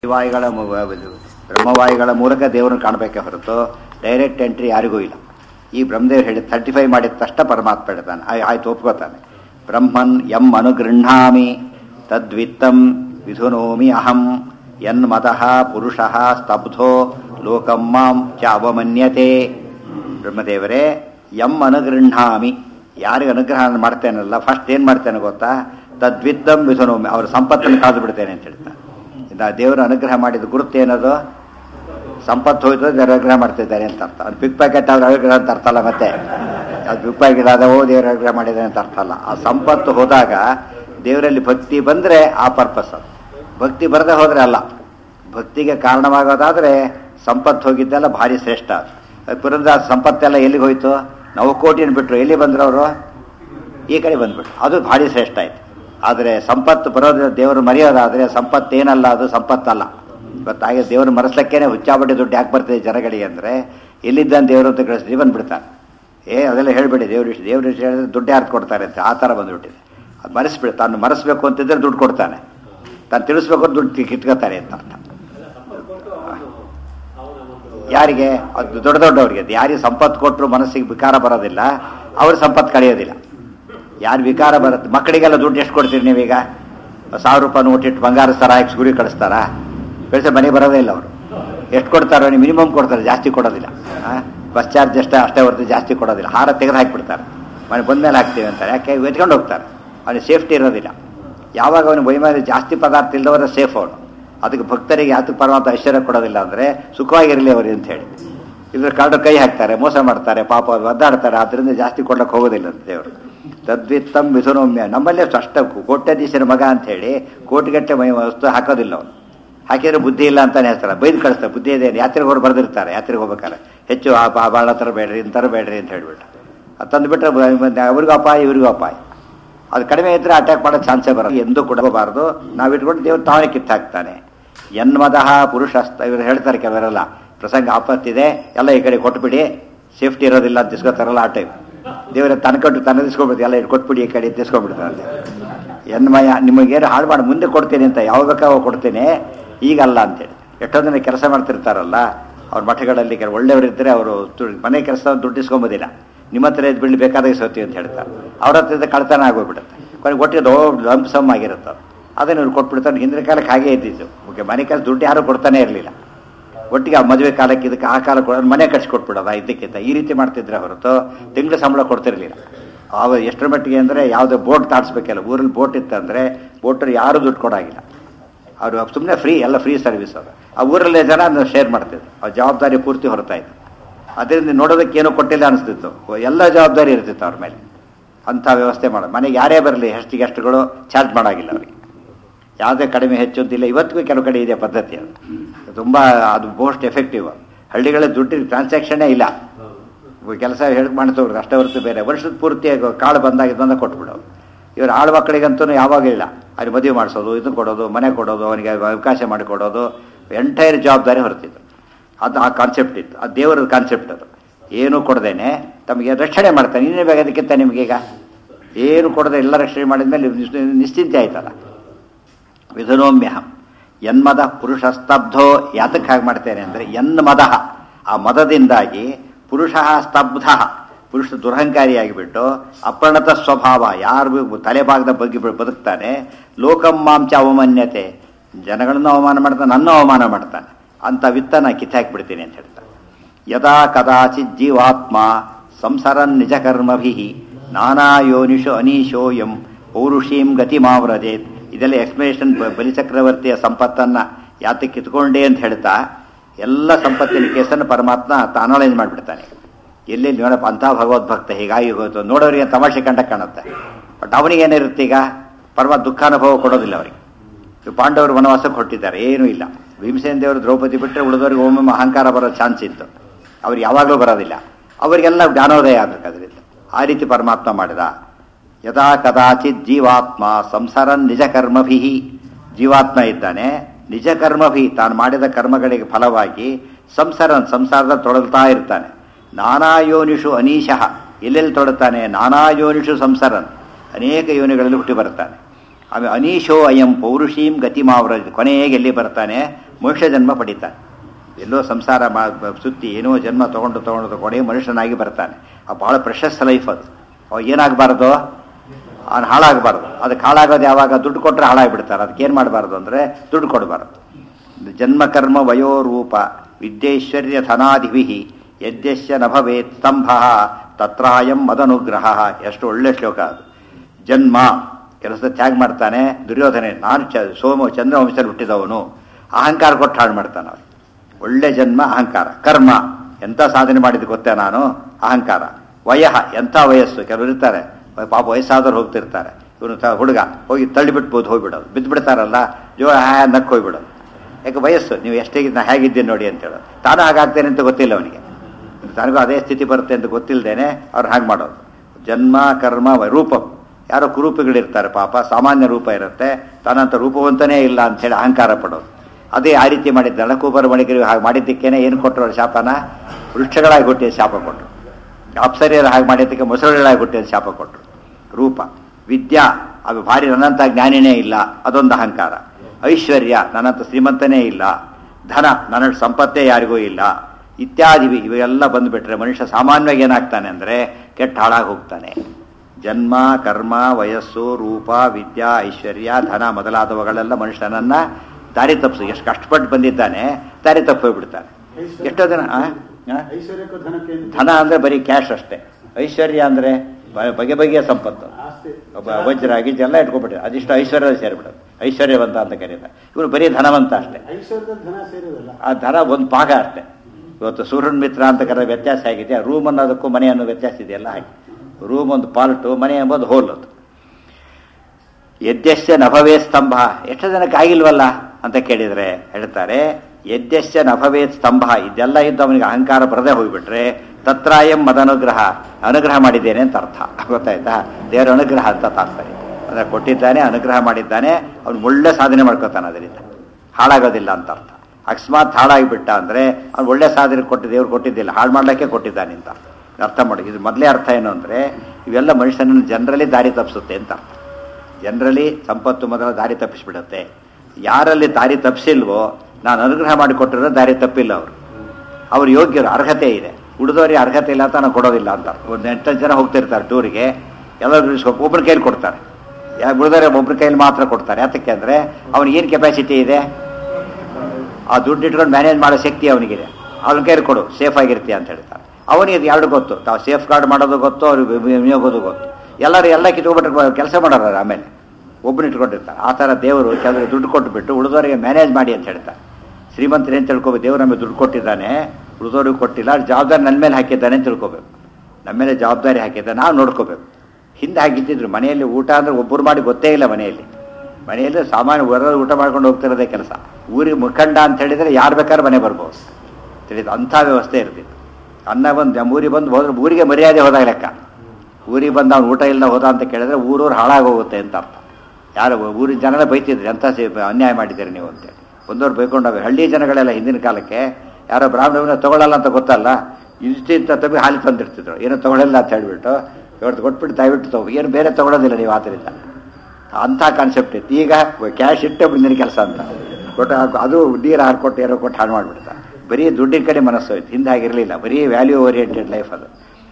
ವಾಯುಗಳ ಮು- ಬ್ರಹ್ಮವಾಯುಗಳ ಮೂಲಕ ದೇವರನ್ನು ಕಾಣಬೇಕೆ ಹೊರತು ಡೈರೆಕ್ಟ್ ಎಂಟ್ರಿ ಯಾರಿಗೂ ಇಲ್ಲ ಈ ಬ್ರಹ್ಮದೇವ್ ಹೇಳಿ ತರ್ಟಿ ಫೈವ್ ಮಾಡಿದ ತಕ್ಷಣ ಪರಮಾತ್ಮ ಹೇಳ್ತಾನೆ ಆಯ್- ಆಯ್ತು ಒಪ್ಕೋತಾನೆ ಬ್ರಹ್ಮನ್ ಎಂ ಅನುಗೃಹಾಮಿ ತದ್ವಿತ್ತಂ ವಿಧುನೋಮಿ ಅಹಂ ಯನ್ಮತಃ ಪುರುಷಃ ಸ್ತಬ್ಧೋ ಲೋಕಂ ಮಾಂ ಚ ಅವಮನ್ಯತೆ ಬ್ರಹ್ಮದೇವರೇ ಎಂ ಅನುಗೃಹಾಮಿ ಯಾರಿಗೆ ಅನುಗ್ರಹ ಮಾಡ್ತೇನಲ್ಲ ಫಸ್ಟ್ ಏನು ಮಾಡ್ತೇನೆ ಗೊತ್ತಾ ತದ್ವಿತ್ತಂ ವಿಧುನೋಮಿ ಅವ್ರ ಸಂಪತ್ತನ್ನು ಕಾದು ಬಿಡ್ತೇನೆ ಅಂತ ಹೇಳ್ತಾನೆ ಇನ್ನು ದೇವರು ಅನುಗ್ರಹ ಮಾಡಿದ ಗುರುತು ಏನದು ಸಂಪತ್ತು ಹೋಯ್ತು ದೇವರು ಅನುಗ್ರಹ ಮಾಡ್ತಿದ್ದಾರೆ ಅಂತ ಅರ್ಥ ಅದು ಪಿಕ್ ಪ್ಯಾಕೆಟ್ ಅವ್ರ ಅನುಗ್ರಹ ಅಂತ ಅರ್ಥ ಅಲ್ಲ ಮತ್ತೆ ಅದು ಪಿಕ್ ಪ್ಯಾಕೆಟ್ ಆದವೋ ದೇವರು ಅನುಗ್ರಹ ಮಾಡಿದ್ದಾರೆ ಅಂತ ಅರ್ಥ ಅಲ್ಲ ಆ ಸಂಪತ್ತು ಹೋದಾಗ ದೇವರಲ್ಲಿ ಭಕ್ತಿ ಬಂದರೆ ಆ ಪರ್ಪಸ್ ಅದು ಭಕ್ತಿ ಬರದೆ ಹೋದರೆ ಅಲ್ಲ ಭಕ್ತಿಗೆ ಕಾರಣವಾಗೋದಾದರೆ ಸಂಪತ್ತು ಹೋಗಿದ್ದೆಲ್ಲ ಭಾರಿ ಶ್ರೇಷ್ಠ ಅದು ಪುರಂದಾಸ ಸಂಪತ್ತೆಲ್ಲ ಎಲ್ಲಿಗೆ ಹೋಯ್ತು ನಾವು ಕೋಟಿನ ಬಿಟ್ಟರು ಎಲ್ಲಿ ಬಂದ್ರು ಅವರು ಈ ಕಡೆ ಬಂದ್ಬಿಟ್ರು ಅದು ಭಾರಿ ಶ್ರೇಷ್ಠ ಆಯ್ತು ಆದರೆ ಸಂಪತ್ತು ಬರೋದ್ರ ದೇವರು ಮರೆಯೋದಾದರೆ ಸಂಪತ್ತು ಏನಲ್ಲ ಅದು ಸಂಪತ್ತಲ್ಲ ಇವತ್ತಾಗೆ ದೇವರು ಮರೆಸ್ಲಿಕ್ಕೇನೆ ಹುಚ್ಚಾಬಟ್ಟಿ ದುಡ್ಡು ಯಾಕೆ ಬರ್ತಿದೆ ಜನಗಳಿಗೆ ಅಂದರೆ ಎಲ್ಲಿದ್ದಾನೆ ದೇವರು ಅಂತ ಕಳಿಸ್ತೀವಿ ಬಂದ್ಬಿಡ್ತಾನೆ ಏ ಅದೆಲ್ಲ ಹೇಳಬೇಡಿ ದೇವ್ರ ಇಷ್ಟ ದೇವ್ರ ಇಷ್ಟ ಹೇಳಿದ್ರೆ ದುಡ್ಡು ಯಾರು ಕೊಡ್ತಾರೆ ಅಂತ ಆ ಥರ ಬಂದುಬಿಟ್ಟಿದೆ ಅದು ಮರೆಸ್ಬಿಡು ತಾನು ಮರೆಸ್ಬೇಕು ಅಂತಿದ್ರೆ ದುಡ್ಡು ಕೊಡ್ತಾನೆ ತಾನು ತಿಳಿಸ್ಬೇಕು ಅಂತ ದುಡ್ಡು ಕಿತ್ಕೋತಾರೆ ಅಂತ ಅರ್ಥ ಯಾರಿಗೆ ಅದು ದೊಡ್ಡ ದೊಡ್ಡವರಿಗೆ ಅದು ಯಾರಿಗೆ ಸಂಪತ್ತು ಕೊಟ್ಟರು ಮನಸ್ಸಿಗೆ ವಿಕಾರ ಬರೋದಿಲ್ಲ ಅವ್ರ ಸಂಪತ್ತು ಕಳೆಯೋದಿಲ್ಲ ಯಾರು ವಿಕಾರ ಬರುತ್ತೆ ಮಕ್ಕಳಿಗೆಲ್ಲ ದುಡ್ಡು ಎಷ್ಟು ಕೊಡ್ತೀರಿ ನೀವೀಗ ಸಾವಿರ ರೂಪಾಯಿ ನೋಟಿಟ್ಟು ಬಂಗಾರ ಸರ ಹಾಕಿ ಗುರಿ ಕಳಿಸ್ತಾರಾ ಕಳಿಸಿ ಮನೆ ಬರೋದೇ ಇಲ್ಲ ಅವರು ಎಷ್ಟು ಕೊಡ್ತಾರೋ ನೀವು ಮಿನಿಮಮ್ ಕೊಡ್ತಾರೆ ಜಾಸ್ತಿ ಕೊಡೋದಿಲ್ಲ ಆ? ಬಸ್ ಚಾರ್ಜ್ ಅಷ್ಟೇ ಅಷ್ಟೇ ಹೊರತು ಜಾಸ್ತಿ ಕೊಡೋದಿಲ್ಲ ಹಾರ ತೆಗೆದು ಹಾಕಿಬಿಡ್ತಾರೆ ಮನೆ ಬಂದ್ಮೇಲೆ ಹಾಕ್ತೀವಿ ಅಂತಾರೆ ಯಾಕೆ ಎತ್ಕೊಂಡು ಹೋಗ್ತಾರೆ ಅವನಿಗೆ ಸೇಫ್ಟಿ ಇರೋದಿಲ್ಲ ಯಾವಾಗ ಅವನು ವೈಮಾನ ಜಾಸ್ತಿ ಪದಾರ್ಥ ಇಲ್ಲದವರ ಸೇಫ್ ಅವನು ಅದಕ್ಕೆ ಭಕ್ತರಿಗೆ ಯಾತಕ್ಕೆ ಪರಮಾತ್ಮ ಐಶ್ವರ್ಯ ಕೊಡೋದಿಲ್ಲ ಅಂದರೆ ಸುಖವಾಗಿರಲಿ ಅವರು ಅಂತ ಹೇಳಿ ಇದ್ರ ಕಾಡು ಕೈ ಹಾಕ್ತಾರೆ ಮೋಸ ಮಾಡ್ತಾರೆ ಪಾಪ ಅದು ಒದ್ದಾಡ್ತಾರೆ ಅದರಿಂದ ಜಾಸ್ತಿ ಕೊಡ್ಲಿಕ್ಕೆ ಹೋಗೋದಿಲ್ಲ ಅಂತ ದೇವರು ತದ್ವಿತ್ತಂ ಮಿಥುನೋಮ್ಯ ನಮ್ಮಲ್ಲೇ ಅಷ್ಟ ಕೋಟ್ಯಾಧೀಶರ ಮಗ ಅಂತ ಹೇಳಿ ಕೋಟಿಗಟ್ಟೆ ಮೈ ವಸ್ತು ಹಾಕೋದಿಲ್ಲ ಅವನು ಹಾಕಿದ್ರೆ ಬುದ್ಧಿ ಇಲ್ಲ ಅಂತಾನೆ ಹೇಳ್ತಾರೆ ಬೈದು ಕಳಿಸ್ತಾರೆ ಬುದ್ಧಿ ಇದೆ ಯಾತ್ರೆಗೆ ಹೋಗಿ ಬರ್ದಿರ್ತಾರೆ ಯಾತ್ರೆಗೆ ಹೋಗ್ಬೇಕಾದ್ರೆ ಹೆಚ್ಚು ಆ ಬಾ- ಭಾಳ ಥರ ಬೇಡ್ರಿ ಇಂಥರ ಬೇಡ್ರಿ ಅಂತ ಹೇಳ್ಬಿಟ್ಟು ಅದು ತಂದುಬಿಟ್ರೆ ಅವ್ರಿಗೂ ಅಪಾಯ ಇವ್ರಿಗೂ ಅಪಾಯ ಅದು ಕಡಿಮೆ ಇದ್ರೆ ಅಟ್ಯಾಕ್ ಮಾಡೋ ಚಾನ್ಸೇ ಬರೋದು ಎಂದೂ ಕೊಡಬಾರ್ದು ನಾವು ಇಟ್ಕೊಂಡು ದೇವ್ರು ತಾವೇ ಕಿತ್ತಾಕ್ತಾನೆ ಎನ್ಮದಃ ಪುರುಷ ಇವರು ಹೇಳ್ತಾರೆ ಕೆಲವರೆಲ್ಲ ಪ್ರಸಂಗ ಆಪತ್ತಿದೆ ಎಲ್ಲ ಈ ಕಡೆ ಕೊಟ್ಬಿಡಿ ಸೇಫ್ಟಿ ಇರೋದಿಲ್ಲ ಅಂತ ಇಸ್ಕೊತಾರಲ್ಲ ಆ ಟೈಮ್ ದೇವರ ತನಕಟ್ಟು ತನ್ನ ಇಸ್ಕೊಬಿಡ್ತು ಎಲ್ಲ ಇಟ್ಟು ಕೊಟ್ಬಿಡಿ ಈ ಕಡೆ ಇಸ್ಕೊಂಡ್ಬಿಡ್ತಾರೆ ಎನ್ಮಯ ನಿಮಗೇನು ಹಾಳು ಮಾಡಿ ಮುಂದೆ ಕೊಡ್ತೀನಿ ಅಂತ ಯಾವ ಬೇಕಾವ ಕೊಡ್ತೇನೆ ಈಗಲ್ಲ ಅಂತೇಳಿ ಎಷ್ಟೋ ಜನ ಕೆಲಸ ಮಾಡ್ತಿರ್ತಾರಲ್ಲ ಅವ್ರ ಮಠಗಳಲ್ಲಿ ಕೆಲ ಒಳ್ಳೆಯವರಿದ್ದರೆ ಅವರು ಮನೆ ಕೆಲಸ ದುಡ್ಡು ಇಸ್ಕೊಂಬೋದಿಲ್ಲ ನಿಮ್ಮ ಹತ್ರ ಇದ್ದು ಬಿಡ್ಲಿ ಬೇಕಾದಾಗ ಸೋತೀವಿ ಅಂತ ಹೇಳ್ತಾರೆ ಅವ್ರ ಹತ್ರ ಇದ್ದ ಕಳ್ತನ ಆಗೋಗ್ಬಿಡುತ್ತೆ ಕೊನೆಗೆ ಒಟ್ಟಿಗೆ ದೊಡ್ಡ ಲಂಪ್ ಸಮ್ ಆಗಿರುತ್ತೆ ಅದು. ಅದನ್ನ ಇವ್ರು ಕೊಟ್ಬಿಡ್ತಾರೆ ಹಿಂದಿನ ಕಾಲಕ್ಕೆ ಹಾಗೆ ಇದ್ದಿದ್ದು ಓಕೆ ಮನೆ ಕೆಲಸ ದುಡ್ಡು ಯಾರು ಕೊಡ್ತಾನೆ ಇರಲಿಲ್ಲ ಒಟ್ಟಿಗೆ ಆ ಮದುವೆ ಕಾಲಕ್ಕೆ ಇದಕ್ಕೆ ಆ ಕಾಲ ಕೊಡೋದು ಮನೆ ಕಟ್ಸಿಕೊಟ್ಬಿಡೋದ ಇದಕ್ಕಿಂತ ಈ ರೀತಿ ಮಾಡ್ತಿದ್ರೆ ಹೊರತು ತಿಂಗಳ ಸಂಬಳ ಕೊಡ್ತಿರ್ಲಿಲ್ಲ ಅವ ಎಷ್ಟರ ಮಟ್ಟಿಗೆ ಅಂದರೆ ಯಾವುದೋ ಬೋಟ್ ತಾಡ್ಸ್ಬೇಕಲ್ಲ ಊರಲ್ಲಿ ಬೋಟ್ ಇತ್ತಂದರೆ ಬೋಟಲ್ಲಿ ಯಾರೂ ದುಡ್ಡು ಕೊಡೋಗಿಲ್ಲ ಅವರು ಸುಮ್ಮನೆ ಫ್ರೀ ಎಲ್ಲ ಫ್ರೀ ಸರ್ವಿಸ್ ಅದು ಆ ಊರಲ್ಲೇ ಜನ ಅದನ್ನ ಶೇರ್ ಮಾಡ್ತಿದ್ರು ಆ ಜವಾಬ್ದಾರಿ ಪೂರ್ತಿ ಹೊರತಾ ಇತ್ತು ಅದರಿಂದ ನೋಡೋದಕ್ಕೆ ಏನೂ ಕೊಟ್ಟಿಲ್ಲ ಅನಿಸ್ತಿತ್ತು ಎಲ್ಲ ಜವಾಬ್ದಾರಿ ಇರ್ತಿತ್ತು ಅವ್ರ ಮೇಲೆ ಅಂಥ ವ್ಯವಸ್ಥೆ ಮಾಡೋದು ಮನೆಗೆ ಯಾರೇ ಬರಲಿ ಎಷ್ಟು ಗೆಸ್ಟ್ಗಳು ಚಾರ್ಜ್ ಮಾಡೋಗಿಲ್ಲ ಅವರಿಗೆ ಯಾವುದೇ ಕಡಿಮೆ ಹೆಚ್ಚು ಅಂತಿಲ್ಲ ಇವತ್ತಿಗೂ ಕೆಲವು ಕಡೆ ಇದೆ ಪದ್ಧತಿ ಅದು ತುಂಬ ಅದು ಮೋಸ್ಟ್ ಎಫೆಕ್ಟಿವ್ ಹಳ್ಳಿಗಳ ದುಡ್ಡಿನ ಟ್ರಾನ್ಸಾಕ್ಷನ್ನೇ ಇಲ್ಲ ಕೆಲಸ ಹೇಳಿ ಮಾಡ್ತವ್ರು ಅಷ್ಟೇ ಹೊರತು ಬೇರೆ ವರ್ಷದ ಪೂರ್ತಿ ಕಾಳು ಬಂದಾಗ ಇದನ್ನ ಕೊಟ್ಬಿಡೋದು ಇವರು ಆಳು ಮಕ್ಕಳಿಗಂತೂ ಯಾವಾಗ ಇಲ್ಲ ಅವ್ರಿಗೆ ಮದುವೆ ಮಾಡಿಸೋದು ಇದನ್ನು ಕೊಡೋದು ಮನೆ ಕೊಡೋದು ಅವನಿಗೆ ಅವಕಾಶ ಮಾಡಿಕೊಡೋದು ಎಂಟೈರ್ ಜವಾಬ್ದಾರಿ ಹೊರತಿತ್ತು ಅದು ಆ ಕಾನ್ಸೆಪ್ಟ್ ಇತ್ತು ಅದು ದೇವರ ಕಾನ್ಸೆಪ್ಟ್ ಅದು ಏನು ಕೊಡದೇನೆ ತಮಗೆ ರಕ್ಷಣೆ ಮಾಡ್ತಾನೆ ಇನ್ನೇ ಬೇಕಾದಕ್ಕಿಂತ ನಿಮಗೀಗ ಏನು ಕೊಡದೆ ಎಲ್ಲ ರಕ್ಷಣೆ ಮಾಡಿದ ಮೇಲೆ ನಿಶ್ಚಿಂತೆ ಆಯ್ತಲ್ಲ ವಿಧನೋಮ್ಯಹಂ ಯನ್ಮದ ಪುರುಷ ಸ್ತಬ್ಧೋ ಯಾತಕ್ಕೆ ಹಾಗೆ ಮಾಡ್ತೇನೆ ಅಂದರೆ ಯನ್ಮದ ಆ ಮದದಿಂದಾಗಿ ಪುರುಷ ಸ್ತಬ್ಧ ಪುರುಷ ದುರಹಂಕಾರಿಯಾಗಿಬಿಟ್ಟು ಅಪ್ರಣತ ಸ್ವಭಾವ ಯಾರು ತಲೆಭಾಗದ ಬಗ್ಗೆ ಬದುಕ್ತಾನೆ ಲೋಕಂ ಮಾಂಚ ಅವಮಾನ್ಯತೆ ಜನಗಳನ್ನು ಅವಮಾನ ಮಾಡ್ತಾನೆ ನನ್ನ ಅವಮಾನ ಮಾಡ್ತಾನೆ ಅಂತ ವಿತ್ತನ ಕಿತ್ತಾಕ್ಬಿಡ್ತೀನಿ ಅಂತ ಹೇಳ್ತಾನೆ ಯದಾ ಕದಾಚಿತ್ ಜೀವಾತ್ಮ ಸಂಸರನ್ ನಿಜ ಕರ್ಮಭಿ ನಾನಾ ಯೋನಿಷು ಅನೀಶೋಯಂ ಪೌರುಷೀಂ ಗತಿಮಾವ್ರಜೇತ್ ಇದೆಲ್ಲ ಎಕ್ಸ್ಪ್ಲನೇಷನ್ ಬಲಿಚಕ್ರವರ್ತಿಯ ಸಂಪತ್ತನ್ನ ಯಾತಕ್ಕೆ ಕಿತ್ಕೊಂಡೆ ಅಂತ ಹೇಳ್ತಾ ಎಲ್ಲ ಸಂಪತ್ತಿನ ಕೇಸನ್ನು ಪರಮಾತ್ಮ ಅನಲೈಸ್ ಮಾಡಿಬಿಡ್ತಾನೆ ಎಲ್ಲೆಲ್ಲಿ ನೋಡಪ್ಪ ಅಂಥ ಭಗವದ್ಭಕ್ತ ಹೀಗಾಗಿ ಹೋಯ್ತು ನೋಡೋರಿಗೆ ತಮಾಷೆ ಕಂಡ ಕಾಣುತ್ತೆ ಬಟ್ ಅವನಿಗೆ ಏನಿರುತ್ತೆ ಈಗ ಪರಮ ದುಃಖಾನುಭವ ಕೊಡೋದಿಲ್ಲ ಅವರಿಗೆ ಈ ಪಾಂಡವರು ವನವಾಸಕ್ಕೆ ಹೊಟ್ಟಿದ್ದಾರೆ ಏನೂ ಇಲ್ಲ ಭೀಮಸೇನ ದೇವರು ದ್ರೌಪದಿ ಬಿಟ್ಟರೆ ಉಳಿದವರಿಗೆ ಒಮ್ಮೊಮ್ಮೆ ಅಹಂಕಾರ ಬರೋ ಚಾನ್ಸ್ ಇತ್ತು ಅವ್ರಿಗೆ ಯಾವಾಗಲೂ ಬರೋದಿಲ್ಲ ಅವರಿಗೆಲ್ಲ ಜ್ಞಾನೋದಯ ಆಗಬೇಕು ಅದರಿಂದ ಆ ರೀತಿ ಪರಮಾತ್ಮ ಮಾಡಿದ ಯದಾ ಕದಾಚಿತ್ ಜೀವಾತ್ಮ ಸಂಸಾರನ್ ನಿಜ ಕರ್ಮಭಿ ಜೀವಾತ್ಮ ಇದ್ದಾನೆ ನಿಜ ಕರ್ಮಭಿ ತಾನು ಮಾಡಿದ ಕರ್ಮಗಳಿಗೆ ಫಲವಾಗಿ ಸಂಸಾರನ್ ಸಂಸಾರದ ತೊಡಲ್ತಾ ಇರ್ತಾನೆ ನಾನಾ ಯೋನಿಷು ಅನೀಶಃ ಎಲ್ಲೆಲ್ಲಿ ತೊಡುತ್ತಾನೆ ನಾನಾ ಯೋನಿಷು ಸಂಸಾರನ್ ಅನೇಕ ಯೋನಿಗಳಲ್ಲಿ ಹುಟ್ಟಿ ಬರ್ತಾನೆ ಆಮೇಲೆ ಅನೀಶೋ ಅಯಂ ಪೌರುಷೀಂ ಗತಿಮಾವ್ರ ಕೊನೆಗೆ ಎಲ್ಲಿ ಬರ್ತಾನೆ ಮೋಕ್ಷ ಜನ್ಮ ಪಡಿತಾನೆ ಎಲ್ಲೋ ಸಂಸಾರ ಮಾ ಸುತ್ತಿ ಏನೋ ಜನ್ಮ ತೊಗೊಂಡು ತೊಗೊಂಡು ತೊಗೊಂಡು ಮನುಷ್ಯನಾಗಿ ಬರ್ತಾನೆ ಆ ಭಾಳ ಪ್ರೆಷಸ್ ಲೈಫ್ ಅದು ಅವಾಗ ಏನಾಗಬಾರ್ದು ಅವ್ನು ಹಾಳಾಗಬಾರ್ದು ಅದಕ್ಕೆ ಹಾಳಾಗೋದು ಯಾವಾಗ ದುಡ್ಡು ಕೊಟ್ಟರೆ ಹಾಳಾಗಿಬಿಡ್ತಾರೆ ಅದಕ್ಕೆ ಏನು ಮಾಡಬಾರ್ದು ಅಂದರೆ ದುಡ್ಡು ಕೊಡಬಾರ್ದು ಜನ್ಮಕರ್ಮ ವಯೋರೂಪ ವಿದ್ಯೈಶ್ವರ್ಯ ಧನಾದಿಭಿ ಯದ್ಯಶ್ಯ ನ ಭವೇತ್ ಸ್ತಂಭ ತತ್ರಾಯಂ ಮದನುಗ್ರಹ ಎಷ್ಟು ಒಳ್ಳೆ ಶ್ಲೋಕ ಅದು ಜನ್ಮ ಕೆಲಸ ತ್ಯಾಗ ಮಾಡ್ತಾನೆ ದುರ್ಯೋಧನೆ ನಾನು ಚ ಸೋಮ ಚಂದ್ರವಂಶದಲ್ಲಿ ಹುಟ್ಟಿದವನು ಅಹಂಕಾರ ಕೊಟ್ಟು ಹಾಳು ಮಾಡ್ತಾನೆ ಅವನು ಒಳ್ಳೆ ಜನ್ಮ ಅಹಂಕಾರ ಕರ್ಮ ಎಂಥ ಸಾಧನೆ ಮಾಡಿದ್ದು ಗೊತ್ತೇ ನಾನು ಅಹಂಕಾರ ವಯಃ ಎಂಥ ವಯಸ್ಸು ಕೆಲವರು ಇರ್ತಾರೆ ಪಾಪ ವಯಸ್ಸಾದವ್ರು ಹೋಗ್ತಿರ್ತಾರೆ ಇವನು ತ ಹುಡುಗ ಹೋಗಿ ತಳ್ಳಿಬಿಟ್ಬೋದು ಹೋಗ್ಬಿಡೋದು ಬಿದ್ದು ಬಿಡ್ತಾರಲ್ಲ ಜೋ ಹ್ಯಾ ನಕ್ ಹೋಗ್ಬಿಡೋದು ಯಾಕೆ ವಯಸ್ಸು ನೀವು ಎಷ್ಟೇ ನಾ ಹೇಗಿದ್ದೀನಿ ನೋಡಿ ಅಂತ ಹೇಳೋದು ತಾನು ಹಾಗಾಗ್ತೇನೆ ಅಂತ ಗೊತ್ತಿಲ್ಲ ಅವನಿಗೆ ತನಗೂ ಅದೇ ಸ್ಥಿತಿ ಬರುತ್ತೆ ಅಂತ ಗೊತ್ತಿಲ್ಲದೇನೆ ಅವ್ರು ಹಾಗೆ ಮಾಡೋದು ಜನ್ಮ ಕರ್ಮ ವ- ರೂಪ ಯಾರೋ ಕುರೂಪಿಗಳಿರ್ತಾರೆ ಪಾಪ ಸಾಮಾನ್ಯ ರೂಪ ಇರುತ್ತೆ ತಾನಂತ ರೂಪವಂತನೇ ಇಲ್ಲ ಅಂತ ಹೇಳಿ ಅಹಂಕಾರ ಪಡೋದು ಅದೇ ಆ ರೀತಿ ಮಾಡಿದ್ದಲ್ಲ ಕೂಬರ ಮಣಿಗರಿಗೆ ಹಾಗೆ ಮಾಡಿದ್ದಕ್ಕೇನೆ ಏನು ಕೊಟ್ಟರು ಅವ್ರ ಶಾಪನ ವೃಕ್ಷಗಳಾಗಿ ಹುಟ್ಟಿದ ಶಾಪ ಕೊಟ್ಟರು ಅಪ್ಸರಿಯರು ಹಾಗೆ ಮಾಡಿದ್ದಕ್ಕೆ ಮೊಸರುಗಳಾಗಿ ಹುಟ್ಟಿದ ಶಾಪ ಕೊಟ್ಟರು ರೂಪ ವಿದ್ಯಾ ಅದು ಭಾರಿ ನನ್ನಂತ ಜ್ಞಾನಿನೇ ಇಲ್ಲ ಅದೊಂದು ಅಹಂಕಾರ ಐಶ್ವರ್ಯ ನನ್ನಂತ ಶ್ರೀಮಂತನೇ ಇಲ್ಲ ಧನ ನನ್ನ ಸಂಪತ್ತೇ ಯಾರಿಗೂ ಇಲ್ಲ ಇತ್ಯಾದಿ ಇವೆಲ್ಲ ಬಂದುಬಿಟ್ರೆ ಮನುಷ್ಯ ಸಾಮಾನ್ಯವಾಗಿ ಏನಾಗ್ತಾನೆ ಅಂದರೆ ಕೆಟ್ಟ ಹಾಳಾಗಿ ಹೋಗ್ತಾನೆ ಜನ್ಮ ಕರ್ಮ ವಯಸ್ಸು ರೂಪ ವಿದ್ಯಾ ಐಶ್ವರ್ಯ ಧನ ಮೊದಲಾದವುಗಳೆಲ್ಲ ಮನುಷ್ಯನನ್ನ ದಾರಿ ತಪ್ಪಿಸು ಎಷ್ಟು ಕಷ್ಟಪಟ್ಟು ಬಂದಿದ್ದಾನೆ ದಾರಿ ತಪ್ಪಿ ಹೋಗ್ಬಿಡ್ತಾನೆ ಎಷ್ಟೋ ಜನ ಆ? ಆ? ಐಶ್ವರ್ಯಕ್ಕೂ ಧನಕ್ಕೆ ಏನು? ಧನ ಅಂದ್ರೆ ಬರೀ ಕ್ಯಾಶ್ ಅಷ್ಟೇ ಐಶ್ವರ್ಯ ಅಂದ್ರೆ ಬ- ಬಗೆ ಬಗೆಯ ಸಂಪತ್ತು ಆಸ್ತಿ ಒಬ್ಬ ವಜ್ರ ಗಿಜ್ರ ಎಲ್ಲ ಇಟ್ಕೊಂಡ್ಬಿಟ್ಟಿದೆ ಅದಿಷ್ಟು ಐಶ್ವರ್ಯ ಸೇರಿಬಿಡೋದು ಐಶ್ವರ್ಯವಂತ ಅಂತ ಕರೀತಾರೆ ಇವನು ಬರೀ ಧನವಂತ ಅಷ್ಟೇ ಐಶ್ವರ್ಯದಲ್ಲಿ ಧನ ಸೇರೋದಲ್ಲ ಆ ಧನ ಒಂದು ಭಾಗ ಅಷ್ಟೇ ಇವತ್ತು ಸೂರ್ಯನ ಮಿತ್ರ ಅಂತ ಕರೆದ ವ್ಯತ್ಯಾಸ ಆಗಿದೆ ರೂಮ್ ಅನ್ನೋದಕ್ಕೂ ಮನೆ ಅನ್ನೋ ವ್ಯತ್ಯಾಸ ಇದೆಯಲ್ಲ ಹಾಗೆ ರೂಮ್ ಒಂದು ಪಾರ್ಟು ಮನೆ ಎಂಬುದು ಹೋಲ್ ಅದು ಯದ್ಯಶ್ಯ ನಭವೇ ಸ್ತಂಭ ಎಷ್ಟು ಜನಕ್ಕೆ ಆಗಿಲ್ವಲ್ಲ ಅಂತ ಕೇಳಿದರೆ ಹೇಳ್ತಾರೆ ಯದ್ಯಶ್ಯ ನಭವೇ ಸ್ತಂಭ ಇದೆಲ್ಲ ಇದ್ದು ಅವನಿಗೆ ಅಹಂಕಾರ ಬರದೇ ಹೋಗ್ಬಿಟ್ರೆ ತತ್ರಾಯಂ ಮದನುಗ್ರಹ ಅನುಗ್ರಹ ಮಾಡಿದ್ದೇನೆ ಅಂತ ಅರ್ಥ ಗೊತ್ತಾಯ್ತಾ ದೇವರ ಅನುಗ್ರಹ ಅಂತ ತಾತ್ಪರ್ಯ ಅಂದರೆ ಕೊಟ್ಟಿದ್ದಾನೆ ಅನುಗ್ರಹ ಮಾಡಿದ್ದಾನೆ ಅವನು ಒಳ್ಳೆ ಸಾಧನೆ ಮಾಡ್ಕೋತಾನೆ ಅದರಿಂದ ಹಾಳಾಗೋದಿಲ್ಲ ಅಂತ ಅರ್ಥ ಅಕಸ್ಮಾತ್ ಹಾಳಾಗಿಬಿಟ್ಟ ಅಂದರೆ ಅವ್ನು ಒಳ್ಳೆ ಸಾಧನೆ ಕೊಟ್ಟು ದೇವ್ರು ಕೊಟ್ಟಿದ್ದಿಲ್ಲ ಹಾಳು ಮಾಡ್ಲಿಕ್ಕೆ ಕೊಟ್ಟಿದ್ದಾನೆ ಅಂತ ಅರ್ಥ ಮಾಡಿ ಇದು ಮೊದಲೇ ಅರ್ಥ ಏನು ಅಂದರೆ ಇವೆಲ್ಲ ಮನುಷ್ಯನನ್ನು ಜನರಲಿ ದಾರಿ ತಪ್ಪಿಸುತ್ತೆ ಅಂತ ಅರ್ಥ ಜನರಲಿ ಸಂಪತ್ತು ಮೊದಲ ದಾರಿ ತಪ್ಪಿಸ್ಬಿಡುತ್ತೆ ಯಾರಲ್ಲಿ ದಾರಿ ತಪ್ಪಿಸಿಲ್ವೋ ನಾನು ಅನುಗ್ರಹ ಮಾಡಿ ಕೊಟ್ಟಿರೋ ದಾರಿ ತಪ್ಪಿಲ್ಲ ಅವರು ಅವ್ರು ಯೋಗ್ಯರು ಅರ್ಹತೆ ಇದೆ ಉಳಿದವರಿಗೆ ಅರ್ಹತೆ ಇಲ್ಲ ಅಂತ ನಾನು ಕೊಡೋದಿಲ್ಲ ಅಂತ ಒಂದು ಎಂಟು ಜನ ಹೋಗ್ತಿರ್ತಾರೆ ಟೂರಿಗೆ ಎಲ್ಲರೂ ಒಬ್ಬರ ಕೈಲಿ ಕೊಡ್ತಾರೆ ಯಾ ಉಳಿದವರೆ ಒಬ್ಬರ ಕೈಲಿ ಮಾತ್ರ ಕೊಡ್ತಾರೆ ಯಾತಕ್ಕೆ ಅಂದರೆ ಅವ್ನಿಗೆ ಏನು ಕೆಪಾಸಿಟಿ ಇದೆ ಆ ದುಡ್ಡು ಇಟ್ಕೊಂಡು ಮ್ಯಾನೇಜ್ ಮಾಡೋ ಶಕ್ತಿ ಅವನಿಗಿದೆ ಅವನ ಕೈಲಿ ಕೊಡು ಸೇಫ್ ಆಗಿರ್ತೀಯ ಅಂತ ಹೇಳ್ತಾರೆ ಅವನಿಗೆ ಇದು ಎರಡು ಗೊತ್ತು ತಾವು ಸೇಫ್ ಗಾರ್ಡ್ ಮಾಡೋದು ಗೊತ್ತು ಅವ್ರಿಗೆ ವಿನಿಯೋಗೋದು ಗೊತ್ತು ಎಲ್ಲರೂ ಎಲ್ಲ ಕಿತ್ಕೊಬಿಟ್ರೆ ಕೆಲಸ ಮಾಡೋರು ಆಮೇಲೆ ಒಬ್ಬನ ಇಟ್ಕೊಂಡಿರ್ತಾರೆ ಆ ಥರ ದೇವರು ಕೆಲವರು ದುಡ್ಡು ಕೊಟ್ಟುಬಿಟ್ಟು ಉಳಿದವರಿಗೆ ಮ್ಯಾನೇಜ್ ಮಾಡಿ ಅಂತ ಹೇಳ್ತಾರೆ ಶ್ರೀಮಂತರು ಏನು ತಿಳ್ಕೊಬೇಕು ದೇವರು ನಮಗೆ ದುಡ್ಡು ಕೊಟ್ಟಿದ್ದಾನೆ ಉಳಿದವ್ರಿಗೆ ಕೊಟ್ಟಿಲ್ಲ ಅದ್ರ ಜವಾಬ್ದಾರಿ ನನ್ನ ಮೇಲೆ ಹಾಕಿದ್ದಾನೆ ಅಂತ ತಿಳ್ಕೊಬೇಕು ನಮ್ಮ ಮೇಲೆ ಜವಾಬ್ದಾರಿ ಹಾಕಿದ್ದ ನಾವು ನೋಡ್ಕೋಬೇಕು ಹಿಂದೆ ಹಾಗಿದ್ದಿದ್ರು ಮನೆಯಲ್ಲಿ ಊಟ ಅಂದ್ರೆ ಒಬ್ಬರು ಮಾಡಿ ಗೊತ್ತೇ ಇಲ್ಲ ಮನೆಯಲ್ಲಿ ಮನೆಯಲ್ಲಿ ಸಾಮಾನ್ಯ ಹೊರ ಊಟ ಮಾಡ್ಕೊಂಡು ಹೋಗ್ತಿರೋದೇ ಕೆಲಸ ಊರಿಗೆ ಮುಖಂಡ ಅಂತ ಹೇಳಿದರೆ ಯಾರು ಬೇಕಾದ್ರೂ ಮನೆ ಬರ್ಬೋದು ತಿಳಿದು ಅಂಥ ವ್ಯವಸ್ಥೆ ಇರ್ತಿತ್ತು ಅನ್ನ ಬಂದು ನಮ್ಮ ಊರಿಗೆ ಬಂದು ಹೋದ್ರೆ ಊರಿಗೆ ಮರ್ಯಾದೆ ಹೋದಾಗ ಲೆಕ್ಕ ಊರಿಗೆ ಬಂದು ಅವ್ನು ಊಟ ಇಲ್ಲ ಹೋದ ಅಂತ ಕೇಳಿದ್ರೆ ಊರೂರು ಹಾಳಾಗೋಗುತ್ತೆ ಅಂತ ಅರ್ಥ ಯಾರು ಊರಿನ ಜನನೇ ಬೈತಿದ್ರು ಎಂಥ ಸೇ ಅನ್ಯಾಯ ಮಾಡಿದ್ದೀರಿ ನೀವು ಅಂತೇಳಿ ಒಂದವ್ರು ಬೈಕೊಂಡಾಗ ಹಳ್ಳಿ ಜನಗಳೆಲ್ಲ ಹಿಂದಿನ ಕಾಲಕ್ಕೆ ಯಾರೋ ಬ್ರಾಹ್ಮಣನ ತಗೊಳ್ಳಲ್ಲ ಅಂತ ಗೊತ್ತಲ್ಲ ಇಷ್ಟಿಂತ ತಪ್ಪಿ ಹಾಲಿ ತಂದಿರ್ತಿದ್ರು ಏನೋ ತಗೊಳ್ಳಲ್ಲ ಅಂತ ಹೇಳ್ಬಿಟ್ಟು ಇವತ್ತು ಕೊಟ್ಬಿಟ್ಟು ದಯವಿಟ್ಟು ತಗೋ ಏನು ಬೇರೆ ತಗೊಳ್ಳೋದಿಲ್ಲ ನೀವು ಆತರಿಂದ ಅಂಥ ಕಾನ್ಸೆಪ್ಟ್ ಇತ್ತು ಈಗ ಕ್ಯಾಶ್ ಇಟ್ಟೆ ಮುಂದಿನ ಕೆಲಸ ಅಂತ ಕೊಟ್ಟು ಹಾಕು- ಅದು ನೀರು ಹಾರ್ಕೊಟ್ಟು ಏನೋ ಕೊಟ್ಟು ಹಾಳು ಮಾಡಿಬಿಡ್ತಾರೆ ಬರೀ ದುಡ್ಡಿನ ಕಡೆ ಮನಸ್ಸು ಹೋಯ್ತು ಹಿಂದೆ ಆಗಿರಲಿಲ್ಲ ಬರೀ ವ್ಯಾಲ್ಯೂ ಓರಿಯೆಂಟೆಡ್ ಲೈಫ್ ಅದು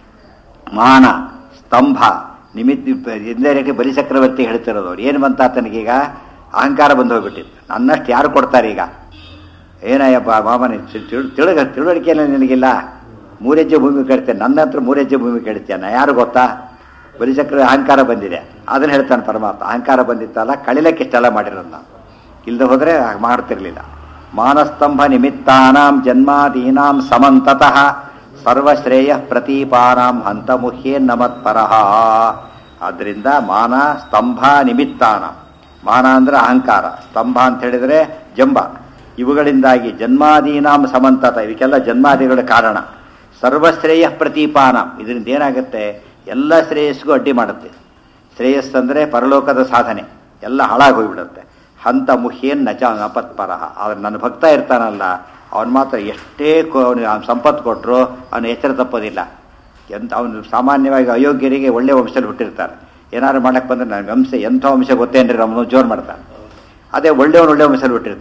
ಮಾನ ಸ್ತಂಭ ನಿಮಿತ್ತ ಇಂದೈರೆಕ್ಟ್ ಬಲಿಚಕ್ರವರ್ತಿ ಹೇಳ್ತಿರೋದು ಅವ್ರು ಏನು ಬಂತ ಆತನಿಗೀಗ ಅಹಂಕಾರ ಬಂದು ಹೋಗ್ಬಿಟ್ಟಿತ್ತು ನನ್ನಷ್ಟು ಯಾರು ಕೊಡ್ತಾರೆ ಈಗ ಏನಯ್ಯಪ್ಪ ಮಾಮನ ತಿಳುಗ ತಿಳುವಳಿಕೆಯಲ್ಲಿ ನಿನಗಿಲ್ಲ ಮೂರೆಜ್ಜೆ ಭೂಮಿ ಕೇಳ್ತೇನೆ ನನ್ನ ಹತ್ರ ಮೂರೆಜ್ಜೆ ಭೂಮಿ ಕೇಳ್ತೇನೆ ಯಾರು ಗೊತ್ತಾ ಬಲಿಚಕ್ರ ಅಹಂಕಾರ ಬಂದಿದೆ ಅದನ್ನ ಹೇಳ್ತಾನೆ ಪರಮಾತ್ಮ ಅಹಂಕಾರ ಬಂದಿತ್ತಲ್ಲ ಕಳಿಲಕ್ಕೆ ಇಷ್ಟೆಲ್ಲ ಮಾಡಿರೋದು ನಾವು ಇಲ್ಲದೆ ಹೋದರೆ ಹಾಗೆ ಮಾಡ್ತಿರ್ಲಿಲ್ಲ ಮಾನಸ್ತಂಭ ನಿಮಿತ್ತಾನಾಂ ಜನ್ಮಾದೀನಾಂ ಸಮಂತತಃ ಸರ್ವಶ್ರೇಯ ಪ್ರತೀಪಾನಾಂ ಹಂತ ಮುಹ್ಯೇನ್ನಮತ್ಪರಃ ಆದ್ದರಿಂದ ಮಾನ ಸ್ತಂಭ ನಿಮಿತ್ತಾನ ಮಾನ ಅಂದ್ರೆ ಅಹಂಕಾರ ಸ್ತಂಭ ಅಂತ ಹೇಳಿದರೆ ಜಂಬ ಇವುಗಳಿಂದಾಗಿ ಜನ್ಮಾದೀನಾಂ ಸಮಂತತ ಇದಕ್ಕೆಲ್ಲ ಜನ್ಮಾದಿಗಳ ಕಾರಣ ಸರ್ವಶ್ರೇಯ ಪ್ರತೀಪಾನ ಇದರಿಂದ ಏನಾಗುತ್ತೆ ಎಲ್ಲ ಶ್ರೇಯಸ್ಸಿಗೂ ಅಡ್ಡಿ ಮಾಡುತ್ತೆ ಶ್ರೇಯಸ್ ಅಂದರೆ ಪರಲೋಕದ ಸಾಧನೆ ಎಲ್ಲ ಹಾಳಾಗಿ ಹೋಗ್ಬಿಡುತ್ತೆ ಹಂತ ಮುಹ್ಯೇನ್ ನಚ ಅಪತ್ಪರಹ ಆದ್ರೆ ನನ್ನ ಭಕ್ತ ಇರ್ತಾನಲ್ಲ ಅವನು ಮಾತ್ರ ಎಷ್ಟೇ ಕೊ- ಅವ್ನಿಗೆ ಅವ್ನು ಸಂಪತ್ತು ಕೊಟ್ಟರು ಅವನು ಎಚ್ಚರ ತಪ್ಪೋದಿಲ್ಲ ಎಂತ ಅವನು ಸಾಮಾನ್ಯವಾಗಿ ಅಯೋಗ್ಯರಿಗೆ ಒಳ್ಳೆ ವಂಶದಲ್ಲಿ ಹುಟ್ಟಿರ್ತಾರೆ ಏನಾದ್ರು ಮಾಡಕ್ಕೆ ಬಂದ್ರೆ ನನಗೆ ವಂಶ ಎಂಥ ವಂಶ ಗೊತ್ತೇನ್ರಿ ನಮ್ಮನ್ನು ಜೋರು ಮಾಡ್ತಾನೆ ಅದೇ ಒಳ್ಳೆಯವನು ಒಳ್ಳೆ ವಂಶದಲ್ಲಿ ಹುಟ್ಟಿರ್ತಾನೆ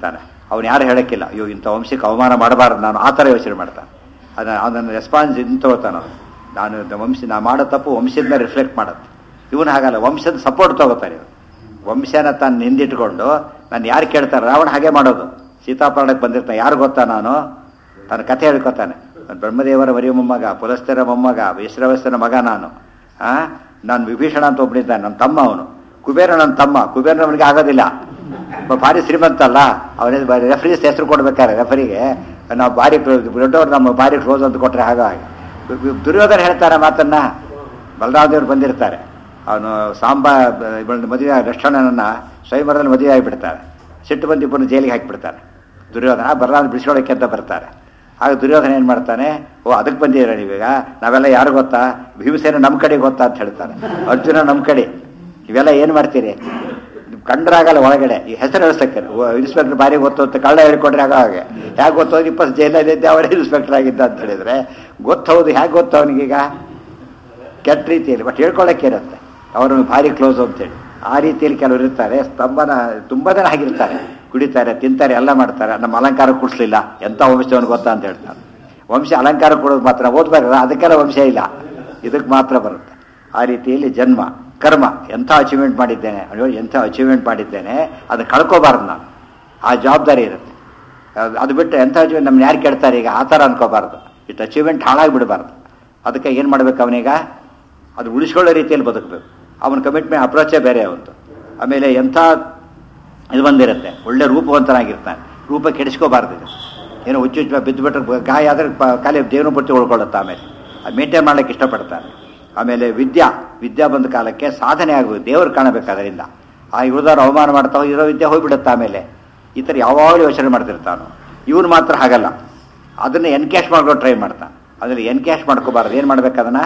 ಅವ್ನು ಯಾರು ಹೇಳೋಕ್ಕಿಲ್ಲ ಅಯ್ಯೋ ಇಂಥ ವಂಶಕ್ಕೆ ಅವಮಾನ ಮಾಡಬಾರ್ದು ನಾನು ಆ ಥರ ಯೋಚನೆ ಮಾಡ್ತಾನೆ ಅದನ್ನು ಅದನ್ನು ರೆಸ್ಪಾನ್ಸ್ ಇಂತ ತಗೋತಾನೆ ಅವನು ನಾನು ಇದು ವಂಶ ನಾ ಮಾಡೋ ತಪ್ಪು ವಂಶದಿಂದ ರಿಫ್ಲೆಕ್ಟ್ ಮಾಡುತ್ತೆ ಇವನು ಹಾಗಲ್ಲ ವಂಶದ ಸಪೋರ್ಟ್ ತಗೋತಾನೆ ಇವನು ವಂಶನ ತಾನು ಹಿಂದಿಟ್ಕೊಂಡು ನಾನು ಯಾರು ಕೇಳ್ತಾರೆ ರಾವಣ ಹಾಗೆ ಮಾಡೋದು ಸೀತಾಪರಣಕ್ಕೆ ಬಂದಿರ್ತಾನೆ ಯಾರು ಗೊತ್ತಾ ನಾನು ತನ್ನ ಕಥೆ ಹೇಳ್ಕೊತಾನೆ ನಾನು ಬ್ರಹ್ಮದೇವರ ಮರಿಯ ಮೊಮ್ಮಗ ಪುಲಸ್ತರ ಮೊಮ್ಮಗ ವಿಶ್ರವಸ್ತನ ಮಗ ನಾನು ಆ ನಾನು ವಿಭೀಷಣ ಅಂತ ಒಬ್ಬನಿದ್ದಾನೆ ನನ್ನ ತಮ್ಮ ಅವನು ಕುಬೇರ ನನ್ನ ತಮ್ಮ ಕುಬೇರನವನಿಗೆ ಆಗೋದಿಲ್ಲ ಒಬ್ಬ ಭಾರಿ ಶ್ರೀಮಂತ ಅಲ್ಲ ಅವನಿಗೆ ರೆಫ್ರೀಸ್ ಹೆಸರು ಕೊಡ್ಬೇಕಾರೆ ರೆಫರಿಗೆ ನಾವು ಭಾರಿ ದೊಡ್ಡವ್ರು ನಮ್ಮ ಭಾರಿ ಕ್ಲೋಸ್ ಅಂತ ಕೊಟ್ಟರೆ ಹಾಗೆ ಹಾಗೆ ದುರ್ಯೋಧನ ಹೇಳ್ತಾರೆ ಮಾತನ್ನ ಬಲರಾಮದೇವರು ಬಂದಿರ್ತಾರೆ ಅವನು ಸಾಂಬ ಇವಳನ್ನ ಮದುವೆ ಲಕ್ಷ್ಮಣನನ್ನ ಸ್ವಯಂವರದಲ್ಲಿ ಮದುವೆ ಆಗಿಬಿಡ್ತಾರೆ ಸಿಟ್ಟು ಬಂದು ಇಬ್ಬರನ್ನು ಜೈಲಿಗೆ ಹಾಕಿಬಿಡ್ತಾನೆ ದುರ್ಯೋಧನ ಬಲರಾಮ ಬಿಡಿಸ್ಕೊಳ್ಳೋಕೆ ಅಂತ ಬರ್ತಾರೆ ಆಗ ದುರ್ಯೋಧನ ಏನು ಮಾಡ್ತಾನೆ ಓ ಅದಕ್ಕೆ ಬಂದಿದ್ದೀರ ನೀವೀಗ ನಾವೆಲ್ಲ ಯಾರು ಗೊತ್ತಾ ಭೀಮಸೇನ ನಮ್ಮ ಕಡೆ ಗೊತ್ತಾ ಅಂತ ಹೇಳ್ತಾರೆ ಅರ್ಜುನ ನಮ್ಮ ಕಡೆ ಇವೆಲ್ಲ ಏನು ಮಾಡ್ತೀರಿ ಕಂಡ್ರಾಗಲ್ಲ ಒಳಗಡೆ ಈ ಹೆಸರು ಹೇಳ್ಸಕ್ಕೆ ಇನ್ಸ್ಪೆಕ್ಟರ್ ಭಾರಿ ಗೊತ್ತು ಅಂತ ಕಳ್ಳ ಹೇಳ್ಕೊಂಡ್ರೆ ಆಗ ಹಾಗೆ ಹೇಗೆ ಗೊತ್ತು ಇಪ್ಪತ್ತು ಜೈಲಲ್ಲಿದ್ದೆ ಅವರೇ ಇನ್ಸ್ಪೆಕ್ಟರ್ ಆಗಿದ್ದ ಅಂತ ಹೇಳಿದ್ರೆ ಗೊತ್ತೌದು ಹೇಗೆ ಗೊತ್ತು ಅವನಿಗೀಗ ಕೆಟ್ಟ ರೀತಿಯಲ್ಲಿ ಬಟ್ ಹೇಳ್ಕೊಳ್ಳೋಕೆ ಇರುತ್ತೆ ಅವರು ಭಾರಿ ಕ್ಲೋಸ್ ಅಂತೇಳಿ ಆ ರೀತಿಯಲ್ಲಿ ಕೆಲವರು ಇರ್ತಾರೆ ಸ್ತಂಭನ ತುಂಬ ಜನ ಆಗಿರ್ತಾರೆ ಕುಡಿತಾರೆ ತಿಂತಾರೆ ಎಲ್ಲ ಮಾಡ್ತಾರೆ ನಮ್ಮ ಅಲಂಕಾರ ಕೊಡಿಸ್ಲಿಲ್ಲ ಎಂಥ ವಂಶವನ್ನು ಗೊತ್ತಾ ಅಂತ ಹೇಳ್ತಾರೆ ವಂಶ ಅಲಂಕಾರ ಕೊಡೋದು ಮಾತ್ರ ಓದ್ಬೇಕಲ್ಲ ಅದಕ್ಕೆಲ್ಲ ವಂಶ ಇಲ್ಲ ಇದಕ್ಕೆ ಮಾತ್ರ ಬರುತ್ತೆ ಆ ರೀತಿಯಲ್ಲಿ ಜನ್ಮ ಕರ್ಮ ಎಂಥ ಅಚೀವ್ಮೆಂಟ್ ಮಾಡಿದ್ದೇನೆ ಅಯ್ಯೋ ಎಂಥ ಅಚೀವ್ಮೆಂಟ್ ಮಾಡಿದ್ದೇನೆ ಅದನ್ನು ಕಳ್ಕೊಬಾರ್ದು ನಾನು ಆ ಜವಾಬ್ದಾರಿ ಇರುತ್ತೆ ಅದು- ಅದು ಬಿಟ್ಟು ಎಂಥ ಅಚೀವ್ಮೆಂಟ್ ನಮ್ಮನ್ನ ಯಾರು ಕೇಳ್ತಾರೆ ಈಗ ಆ ಥರ ಅನ್ಕೋಬಾರ್ದು ಇಟ್ಟು ಅಚೀವ್ಮೆಂಟ್ ಹಾಳಾಗಿ ಬಿಡಬಾರ್ದು ಅದಕ್ಕೆ ಏನು ಮಾಡ್ಬೇಕು ಅವನೀಗ ಅದು ಉಳಿಸ್ಕೊಳ್ಳೋ ರೀತಿಯಲ್ಲಿ ಬದುಕಬೇಕು ಅವನ ಕಮಿಟ್ಮೆಂಟ್ ಅಪ್ರೋಚೇ ಬೇರೆ ಅವತ್ತು ಆಮೇಲೆ ಎಂಥ ಇದು ಬಂದಿರುತ್ತೆ ಒಳ್ಳೆ ರೂಪವಂತನಾಗಿರ್ತಾನೆ ರೂಪ ಕೆಡಿಸ್ಕೋಬಾರ್ದು ಇದು ಏನೋ ಹುಚ್ಚು ಹುಚ್ಚು ಬಿದ್ದುಬಿಟ್ರೆ ಗಾಯ ಆದರೆ ಖಾಲಿ ದೇವನ ಬುತ್ತಿ ಉಳ್ಕೊಳ್ಳುತ್ತೆ ಆಮೇಲೆ ಅದು ಮೇಂಟೈನ್ ಮಾಡ್ಲಿಕ್ಕೆ ಇಷ್ಟಪಡ್ತಾನೆ ಆಮೇಲೆ ವಿದ್ಯಾ ವಿದ್ಯಾ ಬಂದ ಕಾಲಕ್ಕೆ ಸಾಧನೆ ಆಗಬೇಕು ದೇವರು ಕಾಣಬೇಕು ಅದರಿಂದ ಆ ಇಳಿದವ್ರು ಅವಮಾನ ಮಾಡ್ತಾವ ಇರೋ ವಿದ್ಯೆ ಹೋಗ್ಬಿಡುತ್ತೆ ಆಮೇಲೆ ಈ ಥರ ಯಾವಾಗಲೂ ಯೋಚನೆ ಮಾಡ್ತಿರ್ತಾನು ಇವನು ಮಾತ್ರ ಹಾಗಲ್ಲ ಅದನ್ನು ಎನ್ಕ್ಯಾಶ್ ಮಾಡ್ಕೋ ಟ್ರೈ ಮಾಡ್ತಾನೆ ಅದ್ರಲ್ಲಿ ಎನ್ಕ್ಯಾಶ್ ಮಾಡ್ಕೋಬಾರ್ದು ಏನು ಮಾಡ್ಬೇಕು ಅದನ್ನು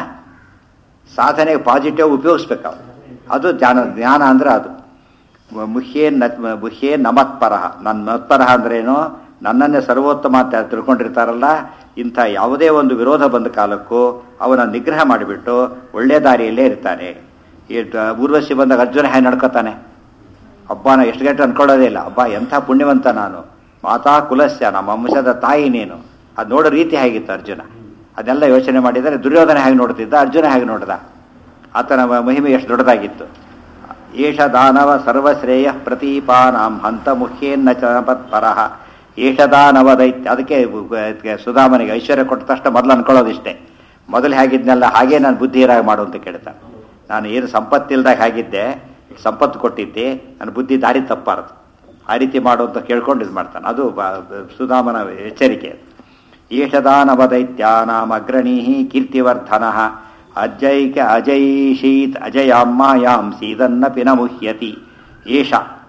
ಸಾಧನೆಗೆ ಪಾಸಿಟಿವ್ ಉಪಯೋಗಿಸ್ಬೇಕು ಅವ್ರು ಅದು ಜ್ಞಾನ ಜ್ಞಾನ ಅಂದ್ರೆ ಅದು ಮುಹ್ಯೇ ನ ಮುಹ್ಯೇ ನಮತ್ಪರಹ ನನ್ನ ಮತ್ಪರಹ ಅಂದ್ರೇನು ನನ್ನನ್ನೇ ಸರ್ವೋತ್ತಮ ಅಂತ ತಿಳ್ಕೊಂಡಿರ್ತಾರಲ್ಲ ಇಂಥ ಯಾವುದೇ ಒಂದು ವಿರೋಧ ಬಂದ ಕಾಲಕ್ಕೂ ಅವನ ನಿಗ್ರಹ ಮಾಡಿಬಿಟ್ಟು ಒಳ್ಳೆ ದಾರಿಯಲ್ಲೇ ಇರ್ತಾನೆ ಈ ದ- ಊರ್ವಶಿ ಬಂದಾಗ ಅರ್ಜುನ ಹೇಗೆ ನಡ್ಕೋತಾನೆ ಅಬ್ಬ ನಾ ಎಷ್ಟು ಗಂಟೆ ಅನ್ಕೊಳ್ಳೋದೇ ಇಲ್ಲ ಅಬ್ಬ ಎಂಥ ಪುಣ್ಯವಂತ ನಾನು ಮಾತಾ ಕುಲಸ್ಯ ನಮ್ಮ ವಂಶದ ತಾಯಿ ನೀನು ಅದು ನೋಡೋ ರೀತಿ ಹೇಗಿತ್ತು ಅರ್ಜುನ ಅದೆಲ್ಲ ಯೋಚನೆ ಮಾಡಿದರೆ ದುರ್ಯೋಧನ ಹೇಗೆ ನೋಡ್ತಿದ್ದ ಅರ್ಜುನ ಹೇಗೆ ನೋಡ್ದ ಆತನ ಮ- ಮಹಿಮೆ ಎಷ್ಟು ದೊಡ್ಡದಾಗಿತ್ತು ಏಷ ದಾನವ ಸರ್ವಶ್ರೇಯ ಪ್ರತೀಪಾನಾಂ ಹಂತ ಮುಖ್ಯೇನ್ನ ಚಪತ್ಪರಃ ಏಷ ದಾನವ ದೈತ್ಯ ಅದಕ್ಕೆ ಅದಕ್ಕೆ ಸುಧಾಮನಿಗೆ ಐಶ್ವರ್ಯ ಕೊಟ್ಟ ತಕ್ಷಣ ಮೊದಲು ಅನ್ಕೊಳ್ಳೋದಿಷ್ಟೇ ಮೊದಲು ಹೇಗಿದ್ನಲ್ಲ ಹಾಗೇ ನಾನು ಬುದ್ಧಿ ಇರಾಗ ಮಾಡು ಅಂತ ಕೇಳ್ತಾನೆ ನಾನು ಏನು ಸಂಪತ್ತಿಲ್ದಾಗ ಹಾಗಿದ್ದೆ ಸಂಪತ್ತು ಕೊಟ್ಟಿದ್ದೆ ನನ್ನ ಬುದ್ಧಿ ದಾರಿ ತಪ್ಪಾರದು ಆ ರೀತಿ ಮಾಡು ಅಂತ ಕೇಳ್ಕೊಂಡು ಇದು ಮಾಡ್ತಾನೆ ಅದು ಬ- ಬ- ಸುಧಾಮನ ಎಚ್ಚರಿಕೆ ಅದು ಏಷದಾನವ ದೈತ್ಯಾನಾಮಗ್ರಣೀ ಕೀರ್ತಿವರ್ಧನ ಅಜೈಕ ಅಜೈಷೀತ್ ಅಜಯಾಮ್ಮಾಯಾಂ ಸೀದನ್ನಪಿ ನ ಮುಹ್ಯತಿ ಏಷ